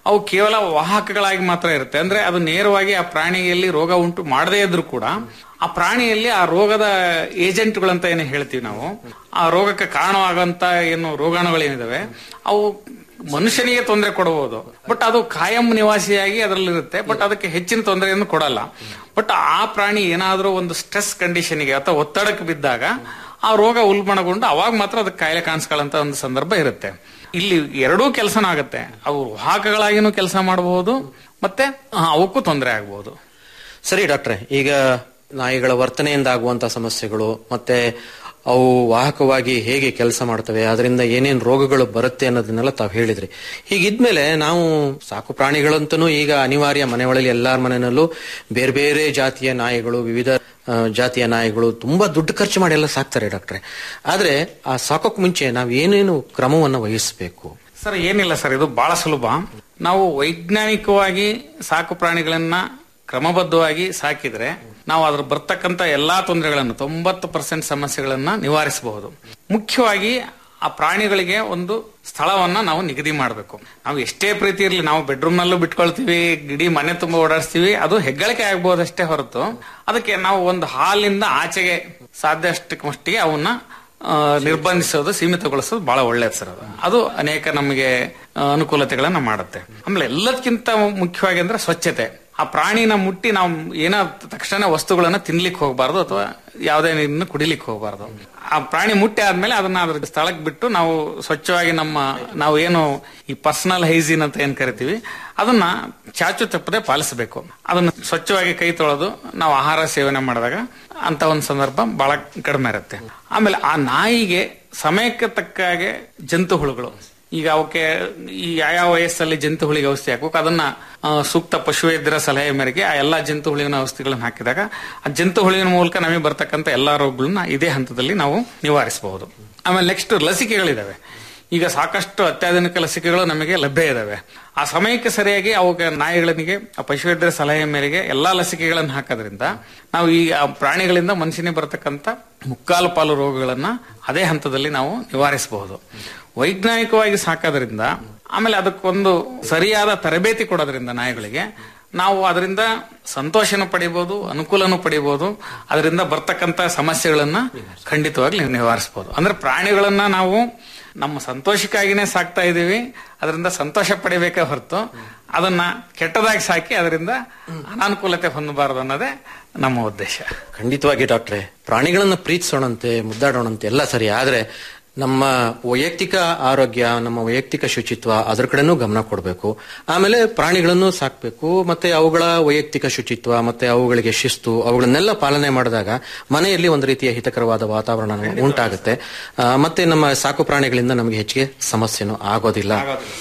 ಅವು ಕೇವಲ ವಾಹಕಗಳಾಗಿ ಮಾತ್ರ ಇರುತ್ತೆ ಅಂದ್ರೆ ಅದು ನೇರವಾಗಿ ಆ ಪ್ರಾಣಿಯಲ್ಲಿ ರೋಗ ಉಂಟು ಮಾಡದೇ ಇದ್ರೂ ಕೂಡ ಆ ಪ್ರಾಣಿಯಲ್ಲಿ ಆ ರೋಗದ ಏಜೆಂಟ್ಗಳಂತ ಏನು ಹೇಳ್ತೀವಿ ನಾವು ಆ ರೋಗಕ್ಕೆ ಕಾರಣವಾಗುವಂತ ಏನು ರೋಗಾಣುಗಳೇನಿದಾವೆ ಅವು ಮನುಷ್ಯನಿಗೆ ತೊಂದರೆ ಕೊಡಬಹುದು ಬಟ್ ಅದು ಕಾಯಂ ನಿವಾಸಿಯಾಗಿ ಅದರಲ್ಲಿರುತ್ತೆ ಬಟ್ ಅದಕ್ಕೆ ಹೆಚ್ಚಿನ ತೊಂದರೆಯನ್ನು ಕೊಡಲ್ಲ ಬಟ್ ಆ ಪ್ರಾಣಿ ಏನಾದರೂ ಒಂದು ಸ್ಟ್ರೆಸ್ ಕಂಡೀಷನ್ಗೆ ಅಥವಾ ಒತ್ತಡಕ್ಕೆ ಬಿದ್ದಾಗ ಆ ರೋಗ ಉಲ್ಬಣಗೊಂಡು ಅವಾಗ ಮಾತ್ರ ಅದಕ್ಕೆ ಕಾಯಿಲೆ ಕಾಣಿಸ್ಕೊಳ್ಳಂತ ಒಂದು ಸಂದರ್ಭ ಇರುತ್ತೆ ಇಲ್ಲಿ ಎರಡೂ ಕೆಲಸನೂ ಆಗುತ್ತೆ ಅವು ವಾಹಕಗಳಾಗಿನೂ ಕೆಲಸ ಮಾಡಬಹುದು ಮತ್ತೆ ಆ, ಅವಕ್ಕೂ ತೊಂದರೆ ಆಗಬಹುದು ಸರಿ ಡಾಕ್ಟ್ರೆ ಈಗ ನಾಯಿಗಳ ವರ್ತನೆಯಿಂದ ಆಗುವಂತಹ ಸಮಸ್ಯೆಗಳು ಮತ್ತೆ ಅವು ವಾಹಕವಾಗಿ ಹೇಗೆ ಕೆಲಸ ಮಾಡ್ತವೆ ಅದರಿಂದ ಏನೇನ್ ರೋಗಗಳು ಬರುತ್ತೆ ಅನ್ನೋದನ್ನೆಲ್ಲ ತಾವು ಹೇಳಿದ್ರಿ ಹೀಗಿದ್ಮೇಲೆ ನಾವು ಸಾಕು ಪ್ರಾಣಿಗಳಂತನೂ ಈಗ ಅನಿವಾರ್ಯ ಮನೆ ಒಳಗೆ ಎಲ್ಲಾರ ಮನೆಯಲ್ಲೂ ಬೇರೆ ಬೇರೆ ಜಾತಿಯ ನಾಯಿಗಳು ವಿವಿಧ ಆ, ಜಾತಿಯ ನಾಯಿಗಳು ತುಂಬಾ ದುಡ್ಡು ಖರ್ಚು ಮಾಡಿ ಎಲ್ಲ ಸಾಕ್ತಾರೆ ಡಾಕ್ಟ್ರೆ ಆದ್ರೆ ಆ ಸಾಕೋಕ್ ಮುಂಚೆ ನಾವು ಏನೇನು ಕ್ರಮವನ್ನು ವಹಿಸಬೇಕು ಸರ್ ಏನಿಲ್ಲ ಸರ್ ಇದು ಬಹಳ ಸುಲಭ ನಾವು ವೈಜ್ಞಾನಿಕವಾಗಿ ಸಾಕು ಪ್ರಾಣಿಗಳನ್ನ ಕ್ರಮಬದ್ಧವಾಗಿ ಸಾಕಿದ್ರೆ ನಾವು ಅದ್ರ ಬರ್ತಕ್ಕಂತ ಎಲ್ಲಾ ತೊಂದರೆಗಳನ್ನು ತೊಂಬತ್ತು ಪರ್ಸೆಂಟ್ ಸಮಸ್ಯೆಗಳನ್ನ ನಿವಾರಿಸಬಹುದು ಮುಖ್ಯವಾಗಿ ಆ ಪ್ರಾಣಿಗಳಿಗೆ ಒಂದು ಸ್ಥಳವನ್ನ ನಾವು ನಿಗದಿ ಮಾಡಬೇಕು ನಾವು ಎಷ್ಟೇ ಪ್ರೀತಿ ಇರಲಿ ನಾವು ಬೆಡ್ರೂಮ್ ನಲ್ಲೂ ಬಿಟ್ಕೊಳ್ತೀವಿ ಇಡೀ ಮನೆ ತುಂಬಾ ಓಡಾಡಿಸ್ತೀವಿ ಅದು ಹೆಗ್ಗಳಿಕೆ ಆಗ್ಬಹುದಷ್ಟೇ ಹೊರತು ಅದಕ್ಕೆ ನಾವು ಒಂದು ಹಾಲಿಂದ ಆಚೆಗೆ ಸಾಧ್ಯ ಅಷ್ಟಕ್ಕೆ ಮಟ್ಟಿಗೆ ಅವನ್ನ ಆ, ನಿರ್ಬಂಧಿಸೋದು ಸೀಮಿತಗೊಳಿಸೋದು ಬಹಳ ಒಳ್ಳೇದು ಸರ್ ಅದು ಅದು ಅನೇಕ ನಮಗೆ ಆ, ಅನುಕೂಲತೆಗಳನ್ನ ಮಾಡುತ್ತೆ ಆಮೇಲೆ ಎಲ್ಲದಕ್ಕಿಂತ ಮುಖ್ಯವಾಗಿ ಅಂದ್ರೆ ಸ್ವಚ್ಛತೆ ಆ ಪ್ರಾಣಿನ ಮುಟ್ಟಿ ನಾವು ಏನೋ ತಕ್ಷಣ ವಸ್ತುಗಳನ್ನ ತಿನ್ಲಿಕ್ಕೆ ಹೋಗಬಾರ್ದು ಅಥವಾ ಯಾವುದೇ ನೀರನ್ನು ಕುಡಿಲಿಕ್ಕೆ ಹೋಗಬಾರ್ದು ಆ ಪ್ರಾಣಿ ಮುಟ್ಟಿ ಆದ್ಮೇಲೆ ಅದನ್ನ ಅದ್ರ ಸ್ಥಳಕ್ಕೆ ಬಿಟ್ಟು ನಾವು ಸ್ವಚ್ಛವಾಗಿ ನಮ್ಮ ನಾವು ಏನು ಈ ಪರ್ಸನಲ್ ಹೈಜೀನ್ ಅಂತ ಏನ್ ಕರಿತೀವಿ ಅದನ್ನ ಚಾಚು ತಪ್ಪದೆ ಪಾಲಿಸಬೇಕು ಅದನ್ನ ಸ್ವಚ್ಛವಾಗಿ ಕೈ ತೊಳೆದು ನಾವು ಆಹಾರ ಸೇವನೆ ಮಾಡಿದಾಗ ಅಂತ ಒಂದು ಸಂದರ್ಭ ಬಹಳ ಕಡಿಮೆ ಇರುತ್ತೆ ಆಮೇಲೆ ಆ ನಾಯಿಗೆ ಸಮಯಕ್ಕೆ ತಕ್ಕ ಹಾಗೆ ಜಂತು ಹುಳುಗಳು ಈಗ ಅವಕ್ಕೆ ಈ ಯಾವ ವಯಸ್ಸಲ್ಲಿ ಜಂತು ಹುಳಿಗೆ ಔಷಧಿ ಹಾಕಬೇಕು ಅದನ್ನ ಆ, ಸೂಕ್ತ ಪಶುವೈದ್ಯರ ಸಲಹೆ ಮೇರೆಗೆ ಆ ಎಲ್ಲಾ ಜಂತು ಹುಳಿನ ಔಷಧಿಗಳನ್ನ ಹಾಕಿದಾಗ ಆ ಜಂತು ಹುಳಿನ ಮೂಲಕ ನಮಗೆ ಬರ್ತಕ್ಕಂಥ ಎಲ್ಲಾ ರೋಗಗಳನ್ನ ಇದೇ ಹಂತದಲ್ಲಿ ನಾವು ನಿವಾರಿಸಬಹುದು ಆಮೇಲೆ ನೆಕ್ಸ್ಟ್ ಲಸಿಕೆಗಳಿದಾವೆ ಈಗ ಸಾಕಷ್ಟು ಅತ್ಯಾಧುನಿಕ ಲಸಿಕೆಗಳು ನಮಗೆ ಲಭ್ಯ ಇದಾವೆ ಆ ಸಮಯಕ್ಕೆ ಸರಿಯಾಗಿ ಅವಕ್ಕೆ ನಾಯಿಗಳಿಗೆ ಆ ಪಶುವೈದ್ಯರ ಸಲಹೆ ಮೇರೆಗೆ ಎಲ್ಲಾ ಲಸಿಕೆಗಳನ್ನು ಹಾಕೋದ್ರಿಂದ ನಾವು ಈ ಆ ಪ್ರಾಣಿಗಳಿಂದ ಮನುಷ್ಯನಿಗೆ ಬರತಕ್ಕಂತ ಮುಕ್ಕಾಲು ಪಾಲು ರೋಗಗಳನ್ನ ಅದೇ ಹಂತದಲ್ಲಿ ನಾವು ನಿವಾರಿಸಬಹುದು ವೈಜ್ಞಾನಿಕವಾಗಿ ಸಾಕೋದ್ರಿಂದ ಆಮೇಲೆ ಅದಕ್ಕೊಂದು ಸರಿಯಾದ ತರಬೇತಿ ಕೊಡೋದ್ರಿಂದ ನಾಯಿಗಳಿಗೆ ನಾವು ಅದರಿಂದ ಸಂತೋಷನೂ ಪಡಿಬಹುದು ಅನುಕೂಲನೂ ಪಡಿಬಹುದು ಅದರಿಂದ ಬರ್ತಕ್ಕಂತ ಸಮಸ್ಯೆಗಳನ್ನ ಖಂಡಿತವಾಗ್ಲಿ ನಿವಾರಿಸಬಹುದು ಅಂದ್ರೆ ಪ್ರಾಣಿಗಳನ್ನ ನಾವು ನಮ್ಮ ಸಂತೋಷಕ್ಕಾಗಿನೇ ಸಾಕ್ತಾ ಇದೀವಿ ಅದರಿಂದ ಸಂತೋಷ ಪಡಿಬೇಕೇ ಹೊರತು ಅದನ್ನ ಕೆಟ್ಟದಾಗಿ ಸಾಕಿ ಅದರಿಂದ ಅನಾನುಕೂಲತೆ ಹೊಂದಬಾರದು ಅನ್ನೋದೇ ನಮ್ಮ ಉದ್ದೇಶ ಖಂಡಿತವಾಗಿ ಡಾಕ್ಟ್ರೆ ಪ್ರಾಣಿಗಳನ್ನ ಪ್ರೀತಿಸೋಣಂತೆ ಮುದ್ದಾಡೋಣಂತೆ ಎಲ್ಲ ಸರಿ ಆದ್ರೆ ನಮ್ಮ ವೈಯಕ್ತಿಕ ಆರೋಗ್ಯ ನಮ್ಮ ವೈಯಕ್ತಿಕ ಶುಚಿತ್ವ ಅದ್ರ ಕಡೆನೂ ಗಮನ ಕೊಡಬೇಕು ಆಮೇಲೆ ಪ್ರಾಣಿಗಳನ್ನು ಸಾಕ್ಬೇಕು ಮತ್ತೆ ಅವುಗಳ ವೈಯಕ್ತಿಕ ಶುಚಿತ್ವ ಮತ್ತೆ ಅವುಗಳಿಗೆ ಶಿಸ್ತು ಅವುಗಳನ್ನೆಲ್ಲ ಪಾಲನೆ ಮಾಡಿದಾಗ ಮನೆಯಲ್ಲಿ ಒಂದು ರೀತಿಯ ಹಿತಕರವಾದ ವಾತಾವರಣ ಉಂಟಾಗುತ್ತೆ ಆ, ಮತ್ತೆ ನಮ್ಮ ಸಾಕು ಪ್ರಾಣಿಗಳಿಂದ ನಮಗೆ ಹೆಚ್ಚಿಗೆ ಸಮಸ್ಯೆನೂ ಆಗೋದಿಲ್ಲ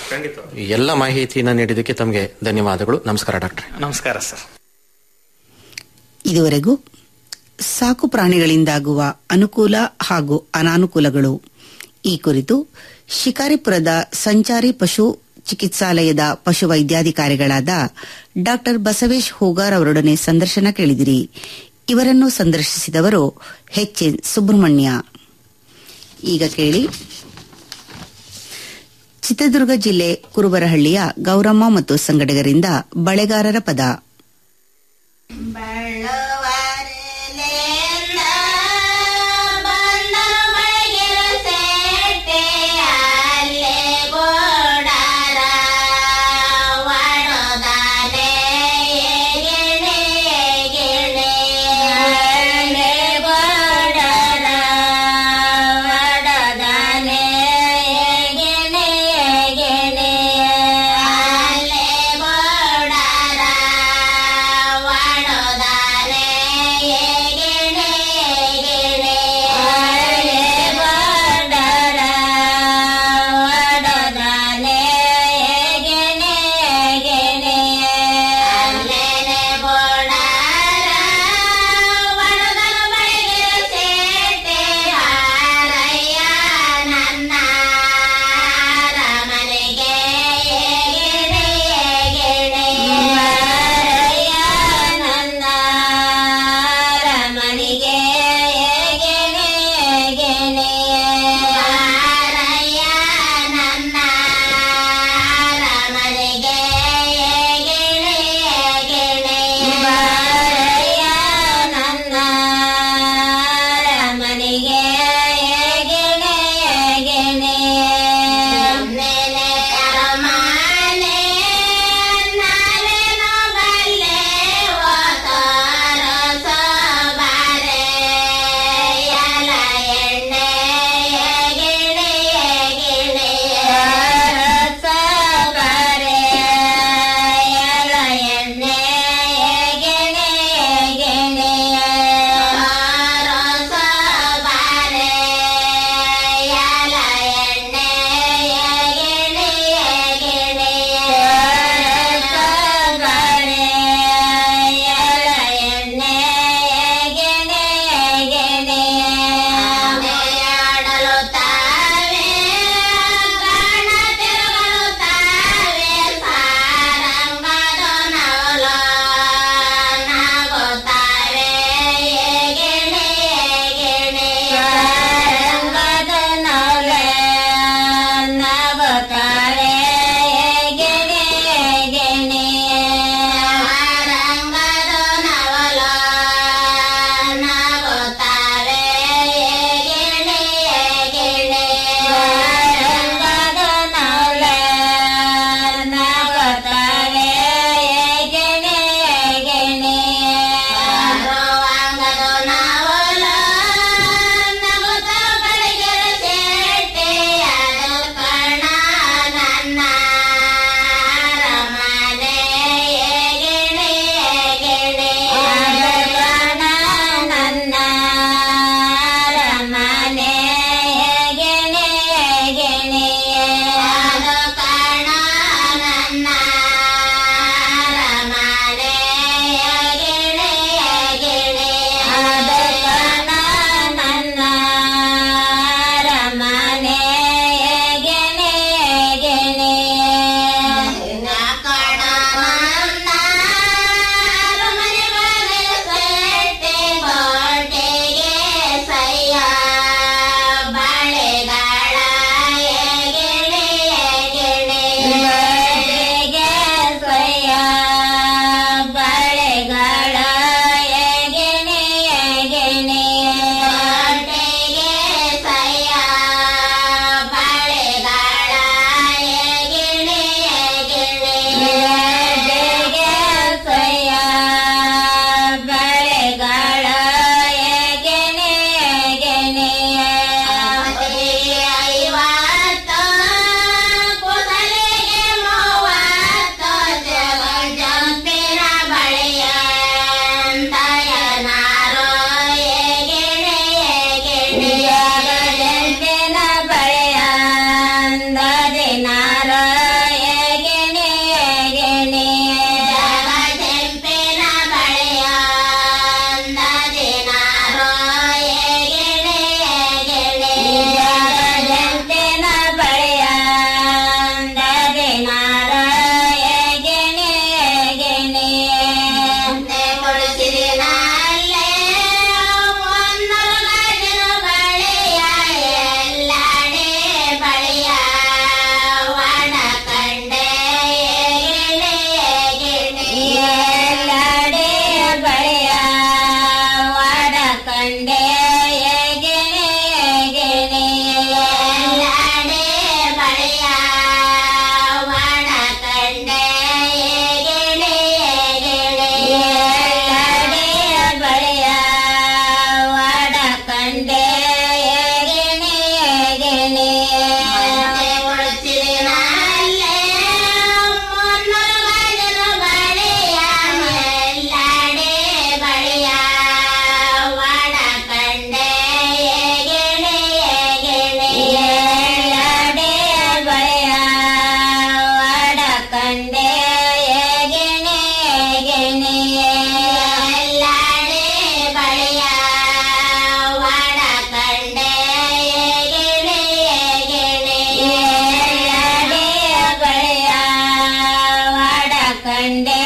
ಈ ಎಲ್ಲ ಮಾಹಿತಿಯನ್ನ ನೀಡಿದ್ದಕ್ಕೆ ತಮಗೆ ಧನ್ಯವಾದಗಳು ನಮಸ್ಕಾರ ಡಾಕ್ಟ್ರೆ ನಮಸ್ಕಾರ ಸರ್ ಇದುವರೆಗೂ ಸಾಕು ಪ್ರಾಣಿಗಳಿಂದಾಗುವ ಅನುಕೂಲ ಹಾಗೂ ಅನಾನುಕೂಲಗಳು ಈ ಕುರಿತು ಶಿಕಾರಿಪುರದ ಸಂಚಾರಿ ಪಶು ಚಿಕಿತ್ಸಾಲಯದ ಪಶು ವೈದ್ಯಾಧಿಕಾರಿಗಳಾದ ಡಾ ಬಸವೇಶ್ ಹೂಗಾರ್ ಅವರೊಡನೆ ಸಂದರ್ಶನ ಕೇಳಿದಿರಿ ಇವರನ್ನು ಸಂದರ್ಶಿಸಿದವರು ಎಚ್ ಎನ್ ಸುಬ್ರಹ್ಮಣ್ಯ ಈಗ ಕೇಳಿ ಚಿತ್ರದುರ್ಗ ಜಿಲ್ಲೆ ಕುರುಬರಹಳ್ಳಿಯ ಗೌರಮ್ಮ ಮತ್ತು ಸಂಗಡಿಗರಿಂದ ಬಳೆಗಾರರ ಪದ ಗೆಣೆ ಕಂಡೆ